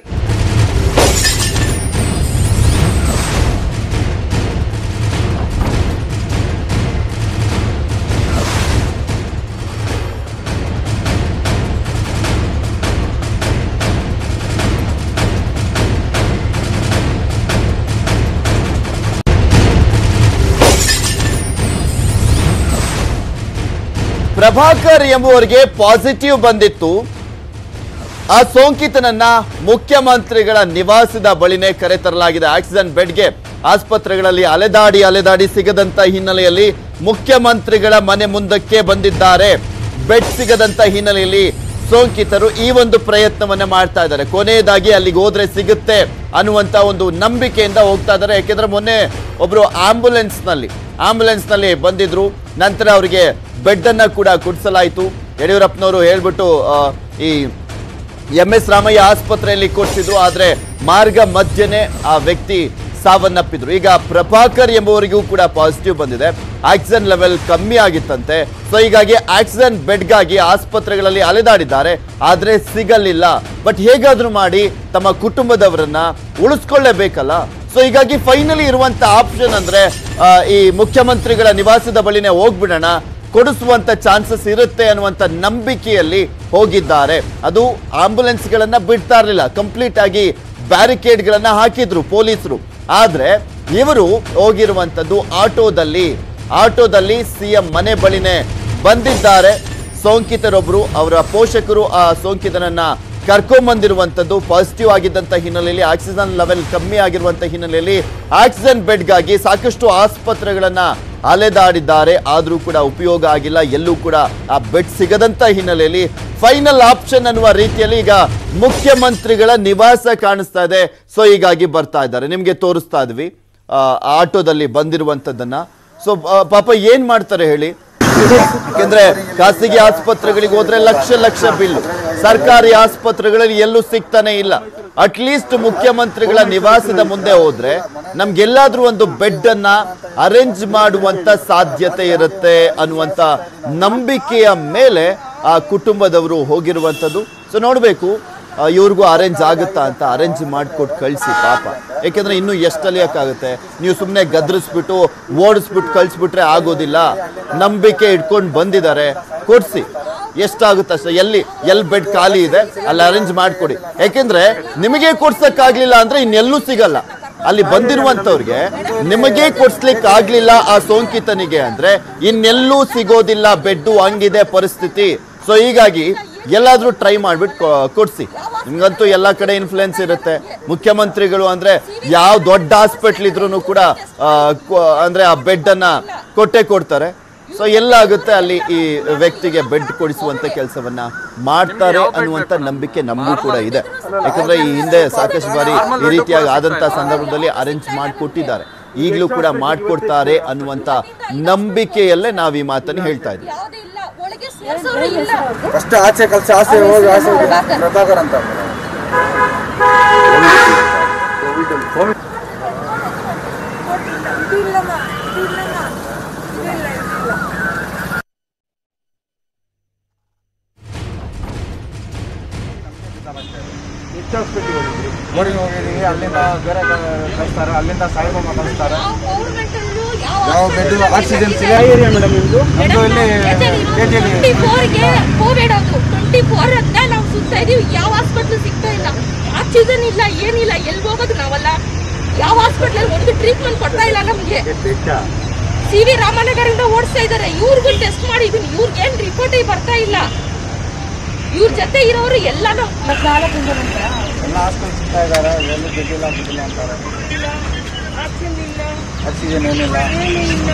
ಪ್ರಭಾಕರ್ ಎಂಬುವರಿಗೆ ಪಾಸಿಟಿವ್ ಬಂದಿತ್ತು ಆ ಸೋಂಕಿತನನ್ನ ಮುಖ್ಯಮಂತ್ರಿಗಳ ನಿವಾಸದ ಬಳಿನೇ ಕರೆತರಲಾಗಿದೆ ಆಕ್ಸಿಜನ್ ಬೆಡ್ಗೆ ಆಸ್ಪತ್ರೆಗಳಲ್ಲಿ ಅಲೆದಾಡಿ ಅಲೆದಾಡಿ ಸಿಗದಂತ ಹಿನ್ನೆಲೆಯಲ್ಲಿ ಮುಖ್ಯಮಂತ್ರಿಗಳ ಮನೆ ಮುಂದಕ್ಕೆ ಬಂದಿದ್ದಾರೆ ಬೆಡ್ ಸಿಗದಂತ ಹಿನ್ನೆಲೆಯಲ್ಲಿ ಸೋಂಕಿತರು ಈ ಒಂದು ಪ್ರಯತ್ನವನ್ನ ಮಾಡ್ತಾ ಇದ್ದಾರೆ ಕೊನೆಯದಾಗಿ ಅಲ್ಲಿಗೆ ಹೋದ್ರೆ ಸಿಗುತ್ತೆ ಅನ್ನುವಂತ ಒಂದು ನಂಬಿಕೆಯಿಂದ ಹೋಗ್ತಾ ಇದ್ದಾರೆ ಯಾಕೆಂದ್ರೆ ಮೊನ್ನೆ ಒಬ್ರು ಆಂಬುಲೆನ್ಸ್ ನಲ್ಲಿ ಆಂಬುಲೆನ್ಸ್ ನಲ್ಲಿ ಬಂದಿದ್ರು ನಂತರ ಅವರಿಗೆ ಬೆಡ್ ಅನ್ನ ಕೂಡ ಕೊಡಿಸಲಾಯಿತು ಯಡಿಯೂರಪ್ಪನವರು ಹೇಳ್ಬಿಟ್ಟು ಆ, ಈ ಎಂ ಎಸ್ ರಾಮಯ್ಯ ಆಸ್ಪತ್ರೆಯಲ್ಲಿ ಕೊಡ್ತಿದ್ರು ಆದ್ರೆ ಮಾರ್ಗ ಮಧ್ಯನೆ ಆ ವ್ಯಕ್ತಿ ಸಾವನ್ನಪ್ಪಿದ್ರು ಈಗ ಪ್ರಭಾಕರ್ ಎಂಬುವರಿಗೂ ಕೂಡ ಪಾಸಿಟಿವ್ ಬಂದಿದೆ ಆಕ್ಸಿಜನ್ ಲೆವೆಲ್ ಕಮ್ಮಿ ಆಗಿತ್ತಂತೆ ಸೊ ಹೀಗಾಗಿ ಆಕ್ಸಿಜನ್ ಬೆಡ್ಗಾಗಿ ಆಸ್ಪತ್ರೆಗಳಲ್ಲಿ ಅಲೆದಾಡಿದ್ದಾರೆ ಆದ್ರೆ ಸಿಗಲಿಲ್ಲ ಬಟ್ ಹೇಗಾದ್ರೂ ಮಾಡಿ ತಮ್ಮ ಕುಟುಂಬದವರನ್ನ ಉಳಿಸ್ಕೊಳ್ಳೇಬೇಕಲ್ಲ ಸೊ ಹೀಗಾಗಿ ಫೈನಲಿ ಇರುವಂತ ಆಪ್ಷನ್ ಅಂದ್ರೆ ಆ, ಈ ಮುಖ್ಯಮಂತ್ರಿಗಳ ನಿವಾಸದ ಬಳಿನೇ ಹೋಗ್ಬಿಡೋಣ ಕೊಡಿಸುವಂತ ಚಾನ್ಸಸ್ ಇರುತ್ತೆ ಅನ್ನುವಂತ ನಂಬಿಕೆಯಲ್ಲಿ ಹೋಗಿದ್ದಾರೆ ಅದು ಆಂಬುಲೆನ್ಸ್ ಗಳನ್ನ ಬಿಡ್ತಾ ಇರಲಿಲ್ಲ ಕಂಪ್ಲೀಟ್ ಆಗಿ ಬ್ಯಾರಿಕೇಡ್ ಗಳನ್ನ ಹಾಕಿದ್ರು ಪೊಲೀಸರು ಆದ್ರೆ ಇವರು ಹೋಗಿರುವಂತದ್ದು ಆಟೋದಲ್ಲಿ ಆಟೋದಲ್ಲಿ ಸಿಎಂ ಮನೆ ಬಳಿನೇ ಬಂದಿದ್ದಾರೆ ಸೋಂಕಿತರೊಬ್ರು ಅವರ ಪೋಷಕರು ಆ ಸೋಂಕಿತನನ್ನ ಕರ್ಕೊಂಬಂದಿರುವಂತದ್ದು ಪಾಸಿಟಿವ್ ಆಗಿದ್ದಂತ ಹಿನ್ನೆಲೆಯಲ್ಲಿ ಆಕ್ಸಿಜನ್ ಲೆವೆಲ್ ಕಮ್ಮಿ ಆಗಿರುವಂತ ಹಿನ್ನೆಲೆಯಲ್ಲಿ ಆಕ್ಸಿಜನ್ ಬೆಡ್ಗಾಗಿ ಸಾಕಷ್ಟು ಆಸ್ಪತ್ರೆಗಳನ್ನ ಅಲೆದಾಡಿದ್ದಾರೆ ಆದ್ರೂ ಕೂಡ ಉಪಯೋಗ ಆಗಿಲ್ಲ ಎಲ್ಲೂ ಕೂಡ ಆ ಬೆಡ್ ಸಿಗದಂತ ಹಿನ್ನೆಲೆಯಲ್ಲಿ ಫೈನಲ್ ಆಪ್ಷನ್ ಅನ್ನುವ ರೀತಿಯಲ್ಲಿ ಈಗ ಮುಖ್ಯಮಂತ್ರಿಗಳ ನಿವಾಸ ಕಾಣಿಸ್ತಾ ಇದೆ ಸೊ ಹೀಗಾಗಿ ಬರ್ತಾ ಇದ್ದಾರೆ ನಿಮ್ಗೆ ತೋರಿಸ್ತಾ ಇದ್ವಿ ಆ, ಆಟೋದಲ್ಲಿ ಬಂದಿರುವಂತದ್ದನ್ನ ಸೊ ಪಾಪ ಏನ್ ಮಾಡ್ತಾರೆ ಹೇಳಿ ಯಾಕೆಂದ್ರೆ ಖಾಸಗಿ ಆಸ್ಪತ್ರೆಗಳಿಗೆ ಹೋದ್ರೆ ಲಕ್ಷ ಲಕ್ಷ ಬಿಲ್ ಸರ್ಕಾರಿ ಆಸ್ಪತ್ರೆಗಳಲ್ಲಿ ಎಲ್ಲೂ ಸಿಗ್ತಾನೆ ಇಲ್ಲ ಅಟ್ಲೀಸ್ಟ್ ಮುಖ್ಯಮಂತ್ರಿಗಳ ನಿವಾಸದ ಮುಂದೆ ಹೋದ್ರೆ ನಮ್ಗೆಲ್ಲಾದ್ರೂ ಒಂದು ಬೆಡ್ ಅನ್ನ ಅರೇಂಜ್ ಮಾಡುವಂತ ಸಾಧ್ಯತೆ ಇರುತ್ತೆ ಅನ್ನುವಂತ ನಂಬಿಕೆಯ ಮೇಲೆ ಆ ಕುಟುಂಬದವರು ಹೋಗಿರುವಂತದ್ದು ಸೊ ನೋಡ್ಬೇಕು ಆ, ಇವ್ರಿಗೂ ಅರೇಂಜ್ ಆಗುತ್ತಾ ಅಂತ ಅರೇಂಜ್ ಮಾಡಿಕೊಟ್ಟು ಕಳಿಸಿ ಪಾಪ ಯಾಕೆಂದ್ರೆ ಇನ್ನು ಎಷ್ಟು ಅಲಿಯಕ್ಕಾಗುತ್ತೆ ನೀವು ಸುಮ್ಮನೆ ಗದ್ರಿಸ್ಬಿಟ್ಟು ಓಡಿಸ್ಬಿಟ್ಟು ಕಳಿಸ್ಬಿಟ್ರೆ ಆಗೋದಿಲ್ಲ ನಂಬಿಕೆ ಇಟ್ಕೊಂಡು ಬಂದಿದ್ದಾರೆ ಕೊಡ್ಸಿ ಎಷ್ಟಾಗುತ್ತೆ ಅಷ್ಟೇ ಎಲ್ಲಿ ಎಲ್ಲಿ ಬೆಡ್ ಖಾಲಿ ಇದೆ ಅಲ್ಲಿ ಅರೇಂಜ್ ಮಾಡಿಕೊಡಿ ಯಾಕೆಂದ್ರೆ ನಿಮಗೆ ಕೊಡ್ಸಕ್ಕಾಗ್ಲಿಲ್ಲ ಅಂದ್ರೆ ಇನ್ನೆಲ್ಲೂ ಸಿಗಲ್ಲ ಅಲ್ಲಿ ಬಂದಿರುವಂತವ್ರಿಗೆ ನಿಮಗೆ ಕೊಡ್ಸ್ಲಿಕ್ಕೆ ಆಗ್ಲಿಲ್ಲ ಆ ಸೋಂಕಿತನಿಗೆ ಅಂದ್ರೆ ಇನ್ನೆಲ್ಲೂ ಸಿಗೋದಿಲ್ಲ ಬೆಡ್ಡು ಹಂಗಿದೆ ಪರಿಸ್ಥಿತಿ ಸೊ ಹೀಗಾಗಿ ಎಲ್ಲಾದ್ರೂ ಟ್ರೈ ಮಾಡ್ಬಿಟ್ಟು ಕೊಡ್ಸಿ ನಿಮ್ಗಂತೂ ಎಲ್ಲ ಕಡೆ ಇನ್ಫ್ಲುಯೆನ್ಸ್ ಇರುತ್ತೆ ಮುಖ್ಯಮಂತ್ರಿಗಳು ಅಂದ್ರೆ ಯಾವ ದೊಡ್ಡ ಹಾಸ್ಪಿಟ್ಲ್ ಇದ್ರೂ ಕೂಡ ಆ, ಕೊ- ಅಂದ್ರೆ ಆ ಬೆಡ್ ಅನ್ನ ಕೊಟ್ಟೆ ಕೊಡ್ತಾರೆ ಸೊ ಎಲ್ಲಾಗುತ್ತೆ ಅಲ್ಲಿ ಈ ವ್ಯಕ್ತಿಗೆ ಬೆಡ್ ಕೊಡಿಸುವಂತ ಕೆಲಸವನ್ನ ಮಾಡ್ತಾರೆ ಅನ್ನುವಂತ ನಂಬಿಕೆ ನಮಗೂ ಕೂಡ ಇದೆ ಯಾಕಂದ್ರೆ ಈ ಹಿಂದೆ ಸಾಕಷ್ಟು ಬಾರಿ ಈ ರೀತಿಯಾಗಿ ಆದಂತ ಸಂದರ್ಭದಲ್ಲಿ ಅರೇಂಜ್ ಮಾಡಿಕೊಟ್ಟಿದ್ದಾರೆ ಈಗಲೂ ಕೂಡ ಮಾಡ್ಕೊಡ್ತಾರೆ ಅನ್ನುವಂತ ನಂಬಿಕೆಯಲ್ಲೇ ನಾವು ಈ ಮಾತನ್ನು ಹೇಳ್ತಾ ಇದ್ದೀವಿ ಯಾವುದೂ ಇಲ್ಲ ಒಳಗೆ ಸೇರ್ಸೋರು ಇಲ್ಲ ಫಸ್ಟ್ ಆಚೆ ಕಲ್ಸಿ ಆಚೆ ಹೋಗಿ ಆಚೆ ಹೋಗಿ ಪ್ರಭಾಕರ್ ಅಂತ ಬೋರ್ಡಿಂಗ್ ಹೋಗಿದ್ದೀವಿ ಅಲ್ಲಿಂದ ಬೇರೆ ಕಳಿಸ್ತಾರೆ ಅಲ್ಲಿಂದ ಸಾಯಿಬಾಬಾ ಕಳಿಸ್ತಾರೆ ಯಾವ ಗೌರ್ಮೆಂಟ್ ಅಲ್ಲೂ ಯಾವ ಯಾವ ಬೆಡ್ ಆಕ್ಸಿಜನ್ ಮೇಡಮ್ ನಿಮ್ದು ನಮ್ದು ಇಲ್ಲಿ ಕೆಜಿಯಲ್ಲಿ ಟ್ವೆಂಟಿ ಫೋರ್ಗೆ ಕೋವಿಡ್ ಅದು ಟ್ವೆಂಟಿ ಫೋರ್ ಅಂತ ನಾವು ಸುತ್ತಾ ಇದೀವಿ ಯಾವ ಹಾಸ್ಪಿಟ್ಲು ಸಿಗ್ತಾ ಇಲ್ಲ ಆಕ್ಸಿಜನ್ ಇಲ್ಲ ಏನಿಲ್ಲ ಎಲ್ಲಿ ಹೋಗೋದು ನಾವಲ್ಲ ಯಾವ ಹಾಸ್ಪಿಟ್ಲಲ್ಲಿ ಒಂದು ಟ್ರೀಟ್ಮೆಂಟ್ ಕೊಡ್ತಾ ಇಲ್ಲ ನಮ್ಗೆ ಸಿ ವಿ ರಾಮನಗರಿಂದ ಓಡಿಸ್ತಾ ಇದ್ದಾರೆ ಇವ್ರಿಗೂ ಟೆಸ್ಟ್ ಮಾಡಿದೀನಿ ಇವ್ರಿಗೆ ಏನ್ ರಿಪೋರ್ಟ್ ಬರ್ತಾ ಇಲ್ಲ ಇವ್ರ ಜೊತೆ ಇರೋರು ಎಲ್ಲಾನು ಎಲ್ಲ ಹಾಸ್ಟೆಲ್ ಸಿಗ್ತಾ ಇದ್ದಾರೆ ಎಲ್ಲಿ ಬೆಡ್ ಇಲ್ಲ ಬಿಟ್ಟಿಲ್ಲ ಅಂತಾರೆ ಆಕ್ಸಿಜನ್ ಇಲ್ಲ ಆಕ್ಸಿಜನ್ ಏನಿಲ್ಲ ಏನು ಇಲ್ಲ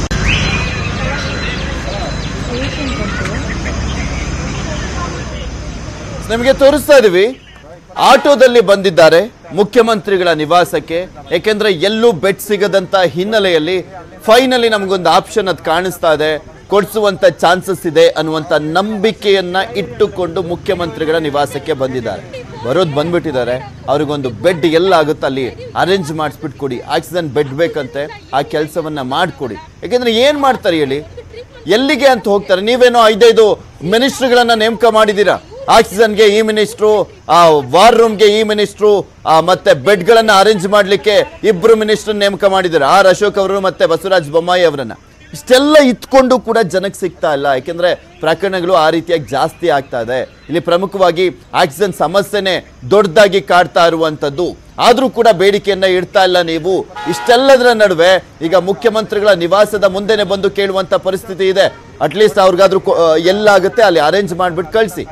ನಿಮಗೆ ತೋರಿಸ್ತಾ ಇದೀವಿ ಆಟೋದಲ್ಲಿ ಬಂದಿದ್ದಾರೆ ಮುಖ್ಯಮಂತ್ರಿಗಳ ನಿವಾಸಕ್ಕೆ ಯಾಕೆಂದ್ರೆ ಎಲ್ಲೂ ಬೆಡ್ ಸಿಗದಂತ ಹಿನ್ನೆಲೆಯಲ್ಲಿ ಫೈನಲಿ ನಮಗೊಂದು ಆಪ್ಷನ್ ಅದು ಕಾಣಿಸ್ತಾ ಇದೆ ಕೊಡಿಸುವಂತ ಚಾನ್ಸಸ್ ಇದೆ ಅನ್ನುವಂತ ನಂಬಿಕೆಯನ್ನ ಇಟ್ಟುಕೊಂಡು ಮುಖ್ಯಮಂತ್ರಿಗಳ ನಿವಾಸಕ್ಕೆ ಬಂದಿದ್ದಾರೆ ಬರೋದು ಬಂದ್ಬಿಟ್ಟಿದ್ದಾರೆ ಅವ್ರಿಗೊಂದು ಬೆಡ್ ಎಲ್ಲಾಗುತ್ತೆ ಅಲ್ಲಿ ಅರೇಂಜ್ ಮಾಡಿಸ್ಬಿಟ್ಟು ಕೊಡಿ ಆಕ್ಸಿಜನ್ ಬೆಡ್ ಬೇಕಂತೆ ಆ ಕೆಲಸವನ್ನ ಮಾಡಿಕೊಡಿ ಯಾಕೆಂದ್ರೆ ಏನ್ ಮಾಡ್ತಾರೆ ಹೇಳಿ ಎಲ್ಲಿಗೆ ಅಂತ ಹೋಗ್ತಾರೆ ನೀವೇನೋ ಐದೈದು ಮಿನಿಸ್ಟ್ರುಗಳನ್ನ ನೇಮಕ ಮಾಡಿದ್ದೀರಾ ಆಕ್ಸಿಜನ್ಗೆ ಈ ಮಿನಿಸ್ಟ್ರು ಆ ವಾರ್ ರೂಮ್ಗೆ ಈ ಮಿನಿಸ್ಟ್ರು ಆ ಮತ್ತೆ ಬೆಡ್ಗಳನ್ನ ಅರೇಂಜ್ ಮಾಡ್ಲಿಕ್ಕೆ ಇಬ್ರು ಮಿನಿಸ್ಟರ್ ನೇಮಕ ಮಾಡಿದ್ದೀರಾ ಆರ್ ಅಶೋಕ್ ಅವರು ಮತ್ತೆ ಬಸವರಾಜ ಬೊಮ್ಮಾಯಿ ಅವರನ್ನ ಇಷ್ಟೆಲ್ಲ ಇತ್ಕೊಂಡು ಕೂಡ ಜನಕ್ಕೆ ಸಿಗ್ತಾ ಇಲ್ಲ ಯಾಕೆಂದ್ರೆ ಪ್ರಕರಣಗಳು ಆ ರೀತಿಯಾಗಿ ಜಾಸ್ತಿ ಆಗ್ತಾ ಇದೆ ಇಲ್ಲಿ ಪ್ರಮುಖವಾಗಿ ಆಕ್ಸಿಜನ್ ಸಮಸ್ಯೆನೆ ದೊಡ್ಡದಾಗಿ ಕಾಡ್ತಾ ಇರುವಂತದ್ದು ಆದ್ರೂ ಕೂಡ ಬೇಡಿಕೆಯನ್ನ ಇಡ್ತಾ ಇಲ್ಲ ನೀವು ಇಷ್ಟೆಲ್ಲದರ ನಡುವೆ ಈಗ ಮುಖ್ಯಮಂತ್ರಿಗಳ ನಿವಾಸದ ಮುಂದೆನೆ ಬಂದು ಕೇಳುವಂತ ಪರಿಸ್ಥಿತಿ ಇದೆ ಅಟ್ಲೀಸ್ಟ್ ಅವ್ರಿಗಾದ್ರೂ ಕೊ- ಆ, ಎಲ್ಲಾಗುತ್ತೆ ಅಲ್ಲಿ ಅರೇಂಜ್ ಮಾಡ್ಬಿಟ್ಟು ಕಳಿಸಿ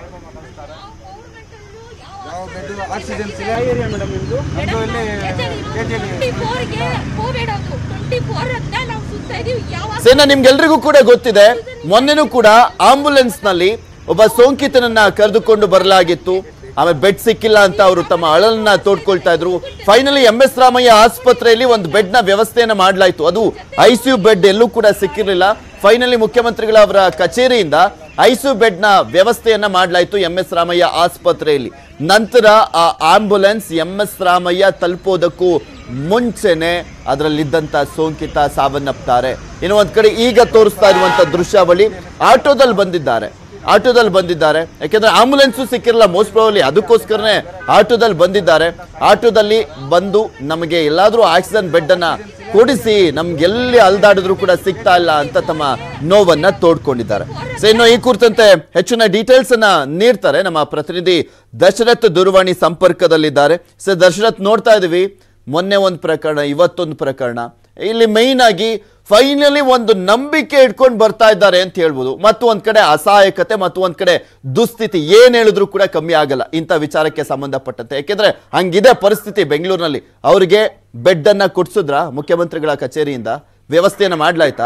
ಯಾವ ಬೆಡ್ ಆಕ್ಸಿಜನ್ ಸಿಗಲ್ಲ ಏರಿಯಾ ಮೇಡಮ್ ನಿಮ್ದು ನಮ್ದು ಇಲ್ಲಿ ಟ್ವೆಂಟಿ ಫೋರ್ಗೆ ಕೋವಿಡ್ ಅದು ಟ್ವೆಂಟಿ ಫೋರ್ ಅಂತ ನಾವು ಸುತ್ತಾ ಇದೀವಿ ಯಾವ ಸೇನಾ ನಿಮ್ಗೆಲ್ರಿಗೂ ಕೂಡ ಗೊತ್ತಿದೆ ಮೊನ್ನೆನೂ ಕೂಡ ಆಂಬುಲೆನ್ಸ್ ನಲ್ಲಿ ಒಬ್ಬ ಸೋಂಕಿತನನ್ನ ಕರೆದುಕೊಂಡು ಬರಲಾಗಿತ್ತು ಆಮೇಲೆ ಬೆಡ್ ಸಿಕ್ಕಿಲ್ಲ ಅಂತ ಅವರು ತಮ್ಮ ಅಳಲನ್ನ ತೋಡ್ಕೊಳ್ತಾ ಇದ್ರು ಫೈನಲಿ ಎಂ ಎಸ್ ರಾಮಯ್ಯ ಆಸ್ಪತ್ರೆಯಲ್ಲಿ ಒಂದು ಬೆಡ್ ನ ವ್ಯವಸ್ಥೆಯನ್ನ ಮಾಡಲಾಯಿತು ಅದು ಐಸಿಯು ಬೆಡ್ ಎಲ್ಲೂ ಕೂಡ ಸಿಕ್ಕಿರಲಿಲ್ಲ ಫೈನಲಿ ಮುಖ್ಯಮಂತ್ರಿಗಳ ಅವರ ಕಚೇರಿಯಿಂದ ಐಸಿಯು ಬೆಡ್ ನ ವ್ಯವಸ್ಥೆಯನ್ನ ಮಾಡಲಾಯಿತು ಎಂ ಎಸ್ ರಾಮಯ್ಯ ಆಸ್ಪತ್ರೆಯಲ್ಲಿ ನಂತರ ಆ ಆಂಬುಲೆನ್ಸ್ ಎಂ ಎಸ್ ರಾಮಯ್ಯ ತಲುಪೋದಕ್ಕೂ ಮುಂಚೆನೆ ಅದರಲ್ಲಿದ್ದಂತ ಸೋಂಕಿತ ಸಾವನ್ನಪ್ತಾರೆ ಇನ್ನು ಒಂದ್ ಕಡೆ ಈಗ ತೋರಿಸ್ತಾ ಇರುವಂತ ದೃಶ್ಯಾವಳಿ ಆಟೋದಲ್ಲಿ ಬಂದಿದ್ದಾರೆ ಆಟೋದಲ್ಲಿ ಬಂದಿದ್ದಾರೆ ಯಾಕೆಂದ್ರೆ ಆಂಬುಲೆನ್ಸ್ ಸಿಕ್ಕಿರಲ್ಲ ಮೋಸ್ಟ್ ಪ್ರಾಬಲಿ ಅದಕ್ಕೋಸ್ಕರನೇ ಆಟೋದಲ್ಲಿ ಬಂದಿದ್ದಾರೆ ಆಟೋದಲ್ಲಿ ಬಂದು ನಮಗೆ ಎಲ್ಲಾದ್ರೂ ಆಕ್ಸಿಜನ್ ಬೆಡ್ ಅನ್ನ ಕೊಡಿಸಿ ನಮ್ಗೆ ಎಲ್ಲಿ ಅಲ್ದಾಡಿದ್ರು ಕೂಡ ಸಿಗ್ತಾ ಇಲ್ಲ ಅಂತ ತಮ್ಮ ನೋವನ್ನ ತೋಡ್ಕೊಂಡಿದ್ದಾರೆ ಸೊ ಇನ್ನು ಈ ಕುರಿತಂತೆ ಹೆಚ್ಚಿನ ಡೀಟೇಲ್ಸ್ ಅನ್ನ ನೀಡ್ತಾರೆ ನಮ್ಮ ಪ್ರತಿನಿಧಿ ದಶರಥ್ ದೂರವಾಣಿ ಸಂಪರ್ಕದಲ್ಲಿದ್ದಾರೆ ಸೊ ದಶರಥ್ ನೋಡ್ತಾ ಇದೀವಿ ಮೊನ್ನೆ ಒಂದು ಪ್ರಕರಣ ಇವತ್ತೊಂದು ಪ್ರಕರಣ ಇಲ್ಲಿ ಮೈನ್ ಆಗಿ ಫೈನಲಿ ಒಂದು ನಂಬಿಕೆ ಇಟ್ಕೊಂಡು ಬರ್ತಾ ಇದ್ದಾರೆ ಅಂತ ಹೇಳ್ಬೋದು ಮತ್ತು ಒಂದ್ ಕಡೆ ಅಸಹಾಯಕತೆ ಮತ್ತು ಒಂದ್ ಕಡೆ ದುಸ್ಥಿತಿ ಏನ್ ಹೇಳಿದ್ರು ಕೂಡ ಕಮ್ಮಿ ಆಗಲ್ಲ ಇಂಥ ವಿಚಾರಕ್ಕೆ ಸಂಬಂಧಪಟ್ಟಂತೆ ಯಾಕೆಂದ್ರೆ ಹಂಗಿದೆ ಪರಿಸ್ಥಿತಿ ಬೆಂಗಳೂರಿನಲ್ಲಿ ಅವರಿಗೆ ಬೆಡ್ ಅನ್ನ ಕೊಡ್ಸಿದ್ರ ಮುಖ್ಯಮಂತ್ರಿಗಳ ಕಚೇರಿಯಿಂದ ವ್ಯವಸ್ಥೆಯನ್ನ ಮಾಡ್ಲಾಯ್ತಾ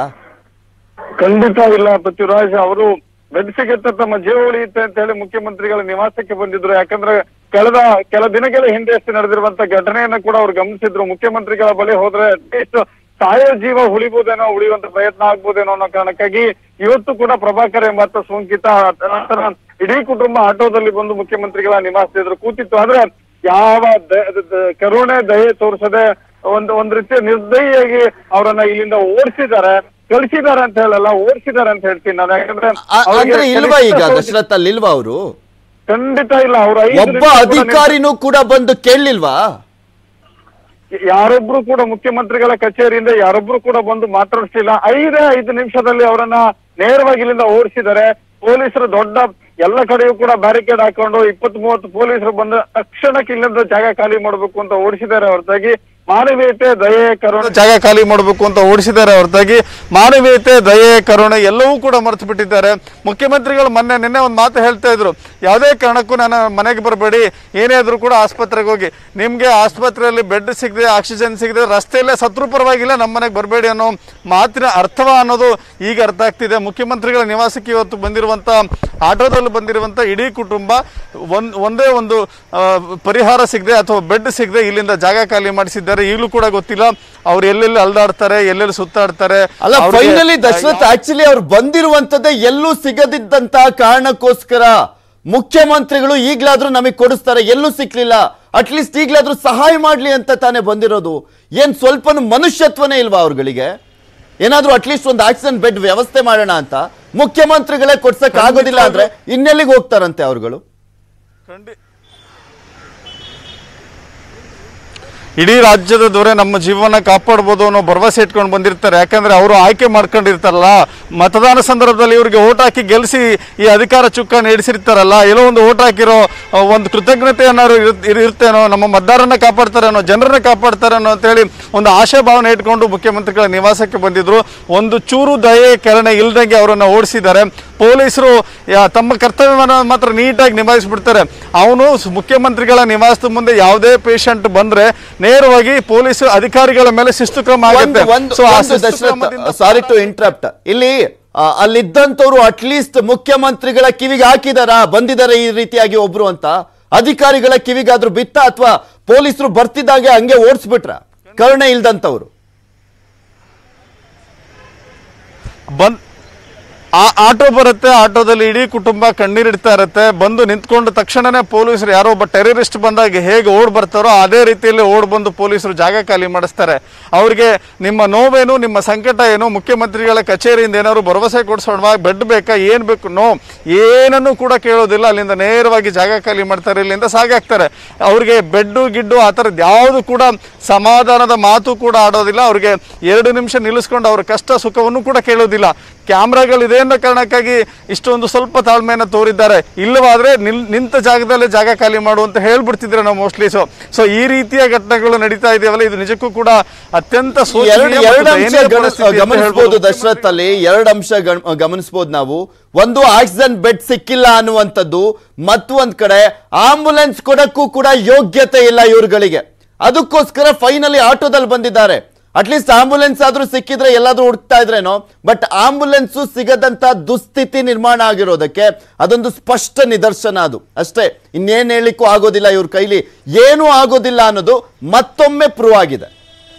ಖಂಡಿತ ಇಲ್ಲ ಪೃಥ್ವಿರಾಜ್ ಅವರು ಬೆಡ್ ಸಿಗುತ್ತೆ ತಮ್ಮ ಜೀವ ಉಳಿಯುತ್ತೆ ಅಂತ ಹೇಳಿ ಮುಖ್ಯಮಂತ್ರಿಗಳ ನಿವಾಸಕ್ಕೆ ಬಂದಿದ್ರು ಯಾಕಂದ್ರೆ ಕಳೆದ ಕೆಲ ದಿನಗಳ ಹಿಂದೆ ಅಷ್ಟೇ ನಡೆದಿರುವಂತ ಘಟನೆಯನ್ನ ಕೂಡ ಅವ್ರು ಗಮನಿಸಿದ್ರು ಮುಖ್ಯಮಂತ್ರಿಗಳ ಬಳಿ ಹೋದ್ರೆ ಅಟ್ಲೀಸ್ಟ್ ಸಾಯೋ ಜೀವ ಉಳಿಬಹುದೇನೋ ಉಳಿಯುವಂತ ಪ್ರಯತ್ನ ಆಗ್ಬೋದೇನೋ ಅನ್ನೋ ಕಾರಣಕ್ಕಾಗಿ ಇವತ್ತು ಕೂಡ ಪ್ರಭಾಕರ್ ಎಂಬಾತ ಸೋಂಕಿತ ನಂತರ ಇಡೀ ಕುಟುಂಬ ಆಟೋದಲ್ಲಿ ಬಂದು ಮುಖ್ಯಮಂತ್ರಿಗಳ ನಿವಾಸ ಎದುರು ಕೂತಿತ್ತು ಆದ್ರೆ ಯಾವ ದ- ದ- ದ- ಕರುಣೆ ದಯೆ ತೋರಿಸದೆ ಒಂದು ಒಂದ್ ರೀತಿಯ ನಿರ್ದಯಿಯಾಗಿ ಅವರನ್ನ ಇಲ್ಲಿಂದ ಓಡಿಸಿದ್ದಾರೆ ಕಳಿಸಿದ್ದಾರೆ ಅಂತ ಹೇಳಲ್ಲ ಓಡಿಸಿದ್ದಾರೆ ಅಂತ ಹೇಳ್ತೀನಿ ನಾನು ಯಾಕಂದ್ರೆ ಆ- ಅವ್ರಿಗೆ ಅಂದ್ರೆ ಇಲ್ವಾ ಈಗ ಕನಿಷ್ಠ ದಶರಥ್ ಅಲ್ಲಿ ಇಲ್ವಾ ಅವರು ಖಂಡಿತ ಇಲ್ಲ ಅವ್ರ ಒಬ್ಬ ಅಧಿಕಾರಿನೂ ಕೂಡ ಬಂದು ಕೇಳಲಿಲ್ವಾ ಯಾರೊಬ್ರು ಕೂಡ ಮುಖ್ಯಮಂತ್ರಿಗಳ ಕಚೇರಿಯಿಂದ ಯಾರೊಬ್ರು ಕೂಡ ಬಂದು ಮಾತಾಡಿಸ್ಲಿಲ್ಲ ಐದೇ ಐದು ನಿಮಿಷದಲ್ಲಿ ಅವರನ್ನ ನೇರವಾಗಿ ಇಲ್ಲಿಂದ ಓಡಿಸಿದ್ದಾರೆ ಪೊಲೀಸರು ದೊಡ್ಡ ಎಲ್ಲ ಕಡೆಯೂ ಕೂಡ ಬ್ಯಾರಿಕೇಡ್ ಹಾಕೊಂಡು ಇಪ್ಪತ್ ಮೂವತ್ತು ಪೊಲೀಸರು ಬಂದ ತಕ್ಷಣಕ್ಕೆ ಇಲ್ಲಿಂದ ಜಾಗ ಖಾಲಿ ಮಾಡಬೇಕು ಅಂತ ಓಡಿಸಿದ್ದಾರೆ ಹೊರತಾಗಿ ಮಾನವೀಯತೆ ದಯೆ ಕರುಣೆ ಜಾಗ ಖಾಲಿ ಮಾಡಬೇಕು ಅಂತ ಓಡಿಸಿದ್ದಾರೆ ಹೊರತಾಗಿ ಮಾನವೀಯತೆ ದಯೆ ಕರುಣೆ ಎಲ್ಲವೂ ಕೂಡ ಮರೆತು ಬಿಟ್ಟಿದ್ದಾರೆ ಮುಖ್ಯಮಂತ್ರಿಗಳು ಮೊನ್ನೆ ನಿನ್ನೆ ಒಂದು ಮಾತು ಹೇಳ್ತಾ ಇದ್ರು ಯಾವುದೇ ಕಾರಣಕ್ಕೂ ನಾನು ಮನೆಗೆ ಬರಬೇಡಿ ಏನೇ ಆದ್ರೂ ಕೂಡ ಆಸ್ಪತ್ರೆಗೆ ಹೋಗಿ ನಿಮಗೆ ಆಸ್ಪತ್ರೆಯಲ್ಲಿ ಬೆಡ್ ಸಿಗದೆ ಆಕ್ಸಿಜನ್ ಸಿಗದೆ ರಸ್ತೆಯಲ್ಲೇ ಸತ್ರು ಪರವಾಗಿಲ್ಲ ನಮ್ಮ ಮನೆಗೆ ಬರಬೇಡಿ ಅನ್ನೋ ಮಾತಿನ ಅರ್ಥವ ಅನ್ನೋದು ಈಗ ಅರ್ಥ ಆಗ್ತಿದೆ ಮುಖ್ಯಮಂತ್ರಿಗಳ ನಿವಾಸಕ್ಕೆ ಇವತ್ತು ಬಂದಿರುವಂತ ಆಟೋದಲ್ಲಿ ಬಂದಿರುವಂತ ಇಡೀ ಕುಟುಂಬ ಒಂದ್ ಒಂದೇ ಒಂದು ಆ, ಪರಿಹಾರ ಸಿಗದೆ ಅಥವಾ ಬೆಡ್ ಸಿಗದೆ ಇಲ್ಲಿಂದ ಜಾಗ ಖಾಲಿ ಮಾಡಿಸಿದ್ದಾರೆ ಈಗಲೂ ಕೂಡ ಗೊತ್ತಿಲ್ಲ ಅವ್ರು ಎಲ್ಲೆಲ್ಲಿ ಅಲ್ದಾಡ್ತಾರೆ ಎಲ್ಲೆಲ್ಲಿ ಸುತ್ತಾಡ್ತಾರೆ ಅಲ್ಲ ಅವ್ರಿಗೆ- ಫೈನಲಿ ದಶರಥ್ ಆಕ್ಚುಲಿ ಅವ್ರು ಬಂದಿರುವಂತದ್ದೇ ಎಲ್ಲೂ ಸಿಗದಿದ್ದಂತ ಕಾರಣಕ್ಕೋಸ್ಕರ ಮುಖ್ಯಮಂತ್ರಿಗಳು ಈಗ್ಲಾದ್ರೂ ನಮಗೆ ಕೊಡಿಸ್ತಾರೆ ಎಲ್ಲೂ ಸಿಕ್ಲಿಲ್ಲ ಅಟ್ಲೀಸ್ಟ್ ಈಗ್ಲಾದ್ರೂ ಸಹಾಯ ಮಾಡ್ಲಿ ಅಂತ ತಾನೇ ಬಂದಿರೋದು ಏನ್ ಸ್ವಲ್ಪನೂ ಮನುಷ್ಯತ್ವನೇ ಇಲ್ವಾ ಅವ್ರುಗಳಿಗೆ ಏನಾದ್ರೂ ಅಟ್ಲೀಸ್ಟ್ ಒಂದು ಆಕ್ಸಿಜನ್ ಬೆಡ್ ವ್ಯವಸ್ಥೆ ಮಾಡೋಣ ಅಂತ ಮುಖ್ಯಮಂತ್ರಿಗಳೇ ಕೊಡ್ಸಕ್ ಆಗೋದಿಲ್ಲ ಅಂದ್ರೆ ಇನ್ನೆಲ್ಲಿಗೆ ಹೋಗ್ತಾರಂತೆ ಅವ್ರುಗಳು ಖಂಡಿ- ಇಡೀ ರಾಜ್ಯದ ದೊರೆ ನಮ್ಮ ಜೀವನ ಕಾಪಾಡ್ಬೋದು ಅನ್ನೋ ಭರವಸೆ ಇಟ್ಕೊಂಡು ಬಂದಿರ್ತಾರೆ ಯಾಕಂದ್ರೆ ಅವರು ಆಯ್ಕೆ ಮಾಡ್ಕೊಂಡಿರ್ತಾರಲ್ಲ ಮತದಾನ ಸಂದರ್ಭದಲ್ಲಿ ಇವರಿಗೆ ಓಟ್ ಹಾಕಿ ಗೆಲ್ಲಿಸಿ ಈ ಅಧಿಕಾರ ಚುಕ್ಕಾಣಿ ಹಿಡಿಸಿರ್ತಾರಲ್ಲ ಎಲ್ಲೋ ಒಂದು ಓಟ್ ಹಾಕಿರೋ ಆ, ಒಂದು ಕೃತಜ್ಞತೆ ಏನಾದ್ರು ಇರ್- ಇರ್- ಇರ್ತೇನೋ ನಮ್ಮ ಮತದಾರನ್ನ ಕಾಪಾಡ್ತಾರೇನೋ ಜನರನ್ನ ಕಾಪಾಡ್ತಾರೇನೋ ಅಂತೇಳಿ ಒಂದು ಆಶಾ ಭಾವನೆ ಇಟ್ಕೊಂಡು ಮುಖ್ಯಮಂತ್ರಿಗಳ ನಿವಾಸಕ್ಕೆ ಬಂದಿದ್ರು ಒಂದು ಚೂರು ದಯೆ ಕರುಣೆ ಇಲ್ದಂಗೆ ಅವರನ್ನ ಓಡಿಸಿದ್ದಾರೆ ಪೊಲೀಸರು ಯಾ- ತಮ್ಮ ಕರ್ತವ್ಯವನ್ನು ಮಾತ್ರ ನೀಟಾಗಿ ನಿಭಾಯಿಸ್ಬಿಡ್ತಾರೆ ಅವನು ಸ್- ಮುಖ್ಯಮಂತ್ರಿಗಳ ನಿವಾಸದ ಮುಂದೆ ಯಾವುದೇ ಪೇಷಂಟ್ ಬಂದ್ರೆ ನೇರವಾಗಿ ಪೊಲೀಸ್ ಅಧಿಕಾರಿಗಳ ಮೇಲೆ ಶಿಸ್ತು ಕ್ರಮ ಆಗುತ್ತೆ ಒಂದು- ಒಂದು ಸೊ ಆ ಒಂದು ಶಿಸ್ತು ದಶರಥ ಕ್ರಮದಿಂದ ಸಾರಿ ಟು ಇಂಟ್ರಪ್ಟ್ ಇಲ್ಲಿ ಆ, ಅಲ್ಲಿದ್ದಂಥವ್ರು ಅಟ್ಲೀಸ್ಟ್ ಮುಖ್ಯಮಂತ್ರಿಗಳ ಕಿವಿಗೆ ಹಾಕಿದಾರ ಬಂದಿದ್ದಾರೆ ಈ ರೀತಿಯಾಗಿ ಒಬ್ರು ಅಂತ ಅಧಿಕಾರಿಗಳ ಕಿವಿಗಾದ್ರೂ ಬಿತ್ತ ಅಥವಾ ಪೊಲೀಸರು ಬರ್ತಿದ್ದಾಗೆ ಹಂಗೆ ಓಡಿಸ್ಬಿಟ್ರ ಕರುಣೆ ಇಲ್ದಂತವ್ರು ಬಂದ್ ಆ ಆಟೋ ಬರುತ್ತೆ ಆಟೋದಲ್ಲಿ ಇಡೀ ಕುಟುಂಬ ಕಣ್ಣೀರಿಡ್ತಾ ಇರುತ್ತೆ ಬಂದು ನಿಂತ್ಕೊಂಡು ತಕ್ಷಣನೇ ಪೊಲೀಸರು ಯಾರೋ ಒಬ್ಬ ಟೆರರಿಸ್ಟ್ ಬಂದಾಗ ಹೇಗೆ ಓಡ್ ಬರ್ತಾರೋ ಅದೇ ರೀತಿಯಲ್ಲಿ ಓಡ್ ಬಂದು ಪೊಲೀಸರು ಜಾಗ ಖಾಲಿ ಮಾಡಿಸ್ತಾರೆ ಅವ್ರಿಗೆ ನಿಮ್ಮ ನೋವೇನು ನಿಮ್ಮ ಸಂಕಟ ಏನು ಮುಖ್ಯಮಂತ್ರಿಗಳ ಕಚೇರಿಯಿಂದ ಏನಾದ್ರು ಭರವಸೆ ಕೊಡಿಸೋಣ ಬೆಡ್ ಬೇಕಾ ಏನ್ ಬೇಕು ನೋ ಏನನ್ನು ಕೂಡ ಕೇಳೋದಿಲ್ಲ ಅಲ್ಲಿಂದ ನೇರವಾಗಿ ಜಾಗ ಖಾಲಿ ಮಾಡ್ತಾರೆ ಇಲ್ಲಿಂದ ಸಾಗಾಕ್ತಾರೆ ಅವ್ರಿಗೆ ಬೆಡ್ಡು ಗಿಡ್ಡು ಆ ಥರದ್ದು ಯಾವುದು ಕೂಡ ಸಮಾಧಾನದ ಮಾತು ಕೂಡ ಆಡೋದಿಲ್ಲ ಅವ್ರಿಗೆ ಎರಡು ನಿಮಿಷ ನಿಲ್ಲಿಸ್ಕೊಂಡು ಅವ್ರ ಕಷ್ಟ ಸುಖವನ್ನು ಕೂಡ ಕೇಳೋದಿಲ್ಲ ಕ್ಯಾಮ್ರಾಗಳಿದೆ ಅನ್ನೋ ಕಾರಣಕ್ಕಾಗಿ ಇಷ್ಟೊಂದು ಸ್ವಲ್ಪ ತಾಳ್ಮೆಯನ್ನು ತೋರಿದ್ದಾರೆ ಇಲ್ಲವಾದ್ರೆ ನಿಲ್ ನಿಂತ ಜಾಗದಲ್ಲೇ ಜಾಗ ಖಾಲಿ ಮಾಡು ಅಂತ ಹೇಳ್ಬಿಡ್ತಿದ್ರೆ ನಾವು ಮೋಸ್ಟ್ಲಿ ಸೊ ಸೊ ಈ ರೀತಿಯ ಘಟನೆಗಳು ನಡೀತಾ ಇದೆಯಲ್ಲ ಇದು ನಿಜಕ್ಕೂ ಕೂಡ ಅತ್ಯಂತ ಶೋಚನೀಯ ಎರಡು ಮತ್ತು ಎರಡು ಅಂಶ ದಯನೀಯ ಗಮ- ಪರಿಸ್ಥಿತಿ ಅಂತ ಗಮನಿಸಬಹುದು ಹೇಳ್ಬೋದು. ದಶರಥ್ ಅಲ್ಲಿ ಎರಡು ಅಂಶ ಗಮ್- ಗಮನಿಸಬಹುದು ನಾವು ಒಂದು ಆಕ್ಸಿಜನ್ ಬೆಡ್ ಸಿಕ್ಕಿಲ್ಲ ಅನ್ನುವಂಥದ್ದು ಮತ್ತೊಂದ್ ಕಡೆ ಆಂಬುಲೆನ್ಸ್ ಕೊಡಕ್ಕೂ ಕೂಡ ಯೋಗ್ಯತೆ ಇಲ್ಲ ಇವ್ರುಗಳಿಗೆ ಅದಕ್ಕೋಸ್ಕರ ಫೈನಲಿ ಆಟೋದಲ್ಲಿ ಬಂದಿದ್ದಾರೆ ಅಟ್ಲೀಸ್ಟ್ ಆಂಬುಲೆನ್ಸ್ ಆದ್ರೂ ಸಿಕ್ಕಿದ್ರೆ ಎಲ್ಲಾದ್ರೂ ಹುಡುಕ್ತಾ ಇದ್ರೇನೋ ಬಟ್ ಆಂಬುಲೆನ್ಸ್ ಸಿಗದಂತ ದುಸ್ಥಿತಿ ನಿರ್ಮಾಣ ಆಗಿರೋದಕ್ಕೆ ಅದೊಂದು ಸ್ಪಷ್ಟ ನಿದರ್ಶನ ಅದು ಅಷ್ಟೇ ಇನ್ನೇನ್ ಹೇಳಿಕ್ಕೂ ಆಗೋದಿಲ್ಲ ಇವ್ರ ಕೈಲಿ ಏನೂ ಆಗೋದಿಲ್ಲ ಅನ್ನೋದು ಮತ್ತೊಮ್ಮೆ ಪ್ರೂವ್ ಆಗಿದೆ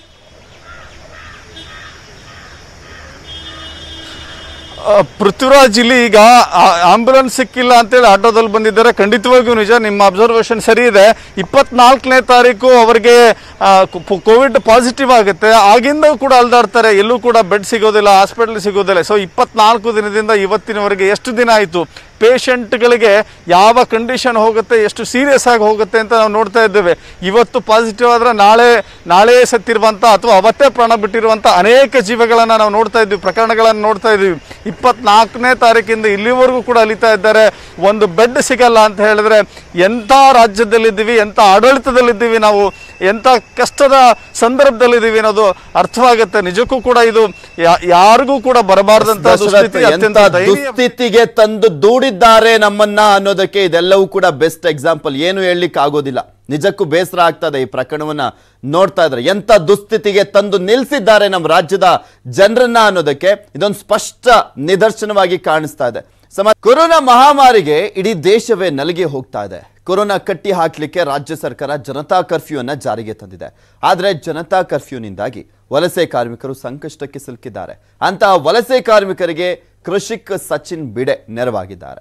ಆ, ಪೃಥ್ವಿರಾಜ್ ಇಲ್ಲಿ ಈಗ ಆಂಬ್ಯುಲೆನ್ಸ್ ಸಿಕ್ಕಿಲ್ಲ ಅಂತೇಳಿ ಆಟೋದಲ್ಲಿ ಬಂದಿದ್ದಾರೆ ಖಂಡಿತವಾಗಿಯೂ ನಿಜ ನಿಮ್ಮ ಅಬ್ಸರ್ವೇಷನ್ ಸರಿ ಇದೆ ಇಪ್ಪತ್ನಾಲ್ಕನೇ ತಾರೀಕು ಅವರಿಗೆ ಕೋವಿಡ್ ಪಾಸಿಟಿವ್ ಆಗುತ್ತೆ ಆಗಿಂದ ಕೂಡ ಅಲ್ದಾಡ್ತಾರೆ ಎಲ್ಲೂ ಕೂಡ ಬೆಡ್ ಸಿಗೋದಿಲ್ಲ ಹಾಸ್ಪಿಟಲ್ ಸಿಗೋದಿಲ್ಲ ಸೊ ಇಪ್ಪತ್ನಾಲ್ಕು ದಿನದಿಂದ ಇವತ್ತಿನವರೆಗೆ ಎಷ್ಟು ದಿನ ಆಯಿತು ಪೇಷಂಟ್ಗಳಿಗೆ ಯಾವ ಕಂಡೀಷನ್ ಹೋಗುತ್ತೆ ಎಷ್ಟು ಸೀರಿಯಸ್ ಆಗಿ ಹೋಗುತ್ತೆ ಅಂತ ನಾವು ನೋಡ್ತಾ ಇದ್ದೇವೆ ಇವತ್ತು ಪಾಸಿಟಿವ್ ಆದ್ರೆ ನಾಳೆ ನಾಳೆ ಸತ್ತಿರುವಂಥ ಅಥವಾ ಅವತ್ತೇ ಪ್ರಾಣ ಬಿಟ್ಟಿರುವಂಥ ಅನೇಕ ಜೀವಗಳನ್ನು ನಾವು ನೋಡ್ತಾ ಇದ್ವಿ ಪ್ರಕರಣಗಳನ್ನು ನೋಡ್ತಾ ಇದ್ವಿ ಇಪ್ಪತ್ನಾಲ್ಕನೇ ತಾರೀಕಿಂದ ಇಲ್ಲಿವರೆಗೂ ಕೂಡ ಅಲಿತಾ ಇದ್ದಾರೆ ಒಂದು ಬೆಡ್ ಸಿಗಲ್ಲ ಅಂತ ಹೇಳಿದ್ರೆ ಎಂಥ ರಾಜ್ಯದಲ್ಲಿದ್ದೀವಿ ಎಂಥ ಆಡಳಿತದಲ್ಲಿದ್ದೀವಿ ನಾವು ಎಂಥ ಕಷ್ಟದ ಸಂದರ್ಭದಲ್ಲಿದ್ದೀವಿ ಅನ್ನೋದು ಅರ್ಥವಾಗುತ್ತೆ ನಿಜಕ್ಕೂ ಕೂಡ ಇದು ಯಾ- ಯಾರಿಗೂ ಕೂಡ ಬರಬಾರ್ದಂತ ದುಸ್ಥಿತಿ ಎಂತ ಅತ್ಯಂತ ದಯನೀಯ ದುಸ್ಥಿತಿಗೆ ತಂದು ದೂಡಿದ್ದಾರೆ ನಮ್ಮನ್ನ ಅನ್ನೋದಕ್ಕೆ ಇದೆಲ್ಲವೂ ಕೂಡ ಬೆಸ್ಟ್ ಎಕ್ಸಾಂಪಲ್ ಏನು ಹೇಳಲಿಕ್ಕೆ ಆಗೋದಿಲ್ಲ ನಿಜಕ್ಕೂ ಬೇಸರ ಆಗ್ತದೆ ಈ ಪ್ರಕರಣವನ್ನ ನೋಡ್ತಾ ಇದ್ರೆ ಎಂತ ದುಸ್ಥಿತಿಗೆ ತಂದು ನಿಲ್ಸಿದ್ದಾರೆ ನಮ್ಮ ರಾಜ್ಯದ ಜನರನ್ನ ಅನ್ನೋದಕ್ಕೆ ಇದೊಂದು ಸ್ಪಷ್ಟ ನಿದರ್ಶನವಾಗಿ ಕಾಣಿಸ್ತಾ ಇದೆ ಸಮ ಕೊರೋನಾ ಮಹಾಮಾರಿಗೆ ಇಡೀ ದೇಶವೇ ನಲಿಗೆ ಹೋಗ್ತಾ ಇದೆ ಕೊರೋನಾ ಕಟ್ಟಿ ಹಾಕ್ಲಿಕ್ಕೆ ರಾಜ್ಯ ಸರ್ಕಾರ ಜನತಾ ಕರ್ಫ್ಯೂ ಅನ್ನ ಜಾರಿಗೆ ತಂದಿದೆ ಆದರೆ ಜನತಾ ಕರ್ಫ್ಯೂನಿಂದಾಗಿ ವಲಸೆ ಕಾರ್ಮಿಕರು ಸಂಕಷ್ಟಕ್ಕೆ ಸಿಲುಕಿದ್ದಾರೆ ಅಂತಹ ವಲಸೆ ಕಾರ್ಮಿಕರಿಗೆ ಕೃಷಿಕ್ ಸಚಿನ್ ಬಿಡೆ ನೆರವಾಗಿದ್ದಾರೆ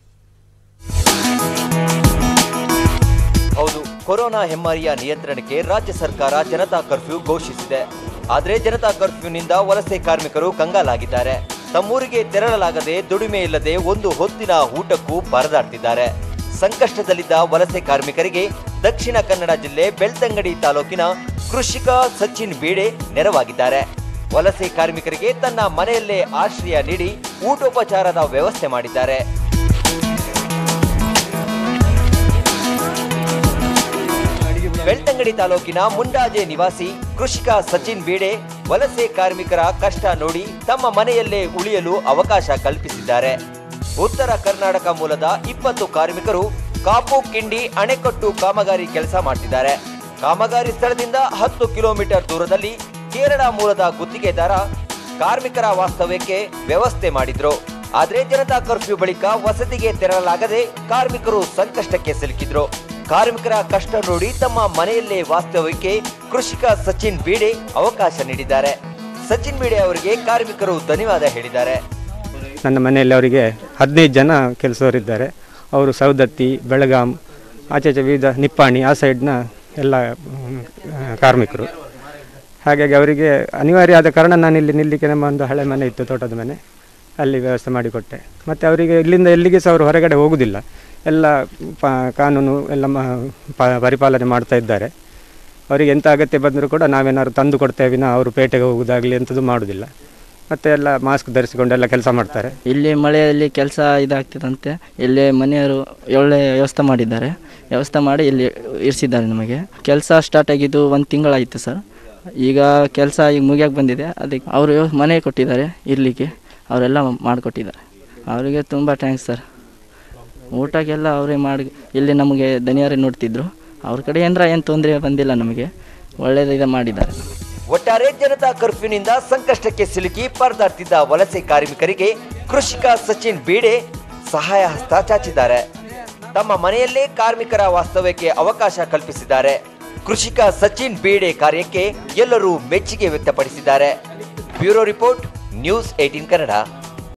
ಹೌದು ಕೊರೋನಾ ಹೆಮ್ಮಾರಿಯ ನಿಯಂತ್ರಣಕ್ಕೆ ರಾಜ್ಯ ಸರ್ಕಾರ ಜನತಾ ಕರ್ಫ್ಯೂ ಘೋಷಿಸಿದೆ ಆದರೆ ಜನತಾ ಕರ್ಫ್ಯೂನಿಂದ ವಲಸೆ ಕಾರ್ಮಿಕರು ಕಂಗಾಲಾಗಿದ್ದಾರೆ ತಮ್ಮೂರಿಗೆ ತೆರಳಲಾಗದೆ ದುಡಿಮೆ ಇಲ್ಲದೆ ಒಂದು ಹೊತ್ತಿನ ಊಟಕ್ಕೂ ಪರದಾಡ್ತಿದ್ದಾರೆ ಸಂಕಷ್ಟದಲ್ಲಿದ್ದ ವಲಸೆ ಕಾರ್ಮಿಕರಿಗೆ ದಕ್ಷಿಣ ಕನ್ನಡ ಜಿಲ್ಲೆ ಬೆಳ್ತಂಗಡಿ ತಾಲೂಕಿನ ಕೃಷಿಕ ಸಚಿನ್ ಬೀಡೆ ನೆರವಾಗಿದ್ದಾರೆ ವಲಸೆ ಕಾರ್ಮಿಕರಿಗೆ ತನ್ನ ಮನೆಯಲ್ಲೇ ಆಶ್ರಯ ನೀಡಿ ಊಟೋಪಚಾರದ ವ್ಯವಸ್ಥೆ ಮಾಡಿದ್ದಾರೆ ಬೆಳ್ತಂಗಡಿ ತಾಲೂಕಿನ ಮುಂಡಾಜೆ ನಿವಾಸಿ ಕೃಷಿಕ ಸಚಿನ್ ಬೀಡೆ ವಲಸೆ ಕಾರ್ಮಿಕರ ಕಷ್ಟ ನೋಡಿ ತಮ್ಮ ಮನೆಯಲ್ಲೇ ಉಳಿಯಲು ಅವಕಾಶ ಕಲ್ಪಿಸಿದ್ದಾರೆ ಉತ್ತರ ಕರ್ನಾಟಕ ಮೂಲದ ಇಪ್ಪತ್ತು ಕಾರ್ಮಿಕರು ಕಾಪು ಕಿಂಡಿ ಅಣೆಕಟ್ಟು ಕಾಮಗಾರಿ ಕೆಲಸ ಮಾಡ್ತಿದ್ದಾರೆ ಕಾಮಗಾರಿ ಸ್ಥಳದಿಂದ ಹತ್ತು ಕಿಲೋಮೀಟರ್ ದೂರದಲ್ಲಿ ಕೇರಳ ಮೂಲದ ಗುತ್ತಿಗೆದಾರ ಕಾರ್ಮಿಕರ ವಾಸ್ತವ್ಯಕ್ಕೆ ವ್ಯವಸ್ಥೆ ಮಾಡಿದ್ರು ಆದ್ರೆ ಜನತಾ ಕರ್ಫ್ಯೂ ಬಳಿಕ ವಸತಿಗೆ ತೆರಳಲಾಗದೆ ಕಾರ್ಮಿಕರು ಸಂಕಷ್ಟಕ್ಕೆ ಸಿಲುಕಿದ್ರು ಕಾರ್ಮಿಕರ ಕಷ್ಟ ನೋಡಿ ತಮ್ಮ ಮನೆಯಲ್ಲೇ ವಾಸ್ತವ್ಯಕ್ಕೆ ಕೃಷಿಕ ಸಚಿನ್ ಬೀಡೆ ಅವಕಾಶ ನೀಡಿದ್ದಾರೆ ಸಚಿನ್ ಬೀಡೆ ಅವರಿಗೆ ಕಾರ್ಮಿಕರು ಧನ್ಯವಾದ ಹೇಳಿದ್ದಾರೆ ನನ್ನ ಮನೆಯಲ್ಲಿ ಅವರಿಗೆ ಹದಿನೈದು ಜನ ಕೆಲಸವರಿದ್ದಾರೆ ಅವರು ಸೌದತ್ತಿ ಬೆಳಗಾಂ ಆಚೆ ಆಚೆ ವಿವಿಧ ನಿಪ್ಪಾಣಿ ಆ ಸೈಡ್ನ ಎಲ್ಲ ಮ್, ಆ, ಕಾರ್ಮಿಕರು ಹಾಗಾಗಿ ಅವರಿಗೆ ಅನಿವಾರ್ಯ ಆದ ಕಾರಣ ನಾನು ಇಲ್ಲಿ ನಿಲ್ಲಿಕ್ಕೆ ನಮ್ಮ ಒಂದು ಹಳೆ ಮನೆ ಇತ್ತು ತೋಟದ ಮನೆ ಅಲ್ಲಿ ವ್ಯವಸ್ಥೆ ಮಾಡಿಕೊಟ್ಟೆ ಮತ್ತು ಅವರಿಗೆ ಇಲ್ಲಿಂದ ಎಲ್ಲಿಗೆ ಸಹ ಅವರು ಹೊರಗಡೆ ಹೋಗುವುದಿಲ್ಲ ಎಲ್ಲ ಪ ಕಾನೂನು ಎಲ್ಲ ಮ- ಪ- ಪರಿಪಾಲನೆ ಮಾಡ್ತಾ ಇದ್ದಾರೆ ಅವರಿಗೆ ಎಂಥ ಅಗತ್ಯ ಬಂದರೂ ಕೂಡ ನಾವೇನಾದ್ರು ತಂದು ಕೊಡ್ತೇವೆ ವಿನ ಅವರು ಪೇಟೆಗೆ ಹೋಗುವುದಾಗಲಿ ಎಂಥದ್ದು ಮಾಡೋದಿಲ್ಲ ಮತ್ತು ಎಲ್ಲ ಮಾಸ್ಕ್ ಧರಿಸಿಕೊಂಡೆಲ್ಲ ಕೆಲಸ ಮಾಡ್ತಾರೆ ಇಲ್ಲಿ ಮಳೆಯಲ್ಲಿ ಕೆಲಸ ಇದಾಗ್ತಿದಂತೆ ಇಲ್ಲಿ ಮನೆಯವರು ಒಳ್ಳೆ ವ್ಯವಸ್ಥೆ ಮಾಡಿದ್ದಾರೆ ವ್ಯವಸ್ಥೆ ಮಾಡಿ ಇಲ್ಲಿ ಇರಿಸಿದ್ದಾರೆ ನಮಗೆ ಕೆಲಸ ಸ್ಟಾರ್ಟ್ ಆಗಿದ್ದು ಒಂದು ತಿಂಗಳಾಯಿತು ಸರ್ ಈಗ ಕೆಲಸ ಈಗ ಮುಗಿಯಕ್ಕೆ ಬಂದಿದೆ ಅದಕ್ಕೆ ಅವರು ಮನೆ ಕೊಟ್ಟಿದ್ದಾರೆ ಇರಲಿಕ್ಕೆ ಅವರೆಲ್ಲ ಮಾಡಿಕೊಟ್ಟಿದ್ದಾರೆ ಅವರಿಗೆ ತುಂಬ ಥ್ಯಾಂಕ್ಸ್ ಸರ್ ಊಟಕ್ಕೆಲ್ಲ ಅವರೇ ಮಾಡಿ ಇಲ್ಲಿ ನಮಗೆ ದನಿಯಾರೇ ನೋಡ್ತಿದ್ರು ಅವ್ರ ಕಡೆ ಏನರ ಏನು ತೊಂದರೆ ಬಂದಿಲ್ಲ ನಮಗೆ ಒಳ್ಳೆಯದಿದೆ ಮಾಡಿದ್ದಾರೆ ಒಟ್ಟಾರೆ ಜನತಾ ಕರ್ಫ್ಯೂನಿಂದ ಸಂಕಷ್ಟಕ್ಕೆ ಸಿಲುಕಿ ಪರದಾಡ್ತಿದ್ದ ವಲಸೆ ಕಾರ್ಮಿಕರಿಗೆ ಕೃಷಿಕ ಸಚಿನ್ ಬೀಡೆ ಸಹಾಯ ಹಸ್ತ ಚಾಚಿದ್ದಾರೆ ತಮ್ಮ ಮನೆಯಲ್ಲೇ ಕಾರ್ಮಿಕರ ವಾಸ್ತವ್ಯಕ್ಕೆ ಅವಕಾಶ ಕಲ್ಪಿಸಿದ್ದಾರೆ ಕೃಷಿಕ ಸಚಿನ್ ಬೀಡೆ ಕಾರ್ಯಕ್ಕೆ ಎಲ್ಲರೂ ಮೆಚ್ಚುಗೆ ವ್ಯಕ್ತಪಡಿಸಿದ್ದಾರೆ bureau report news eighteen Kannada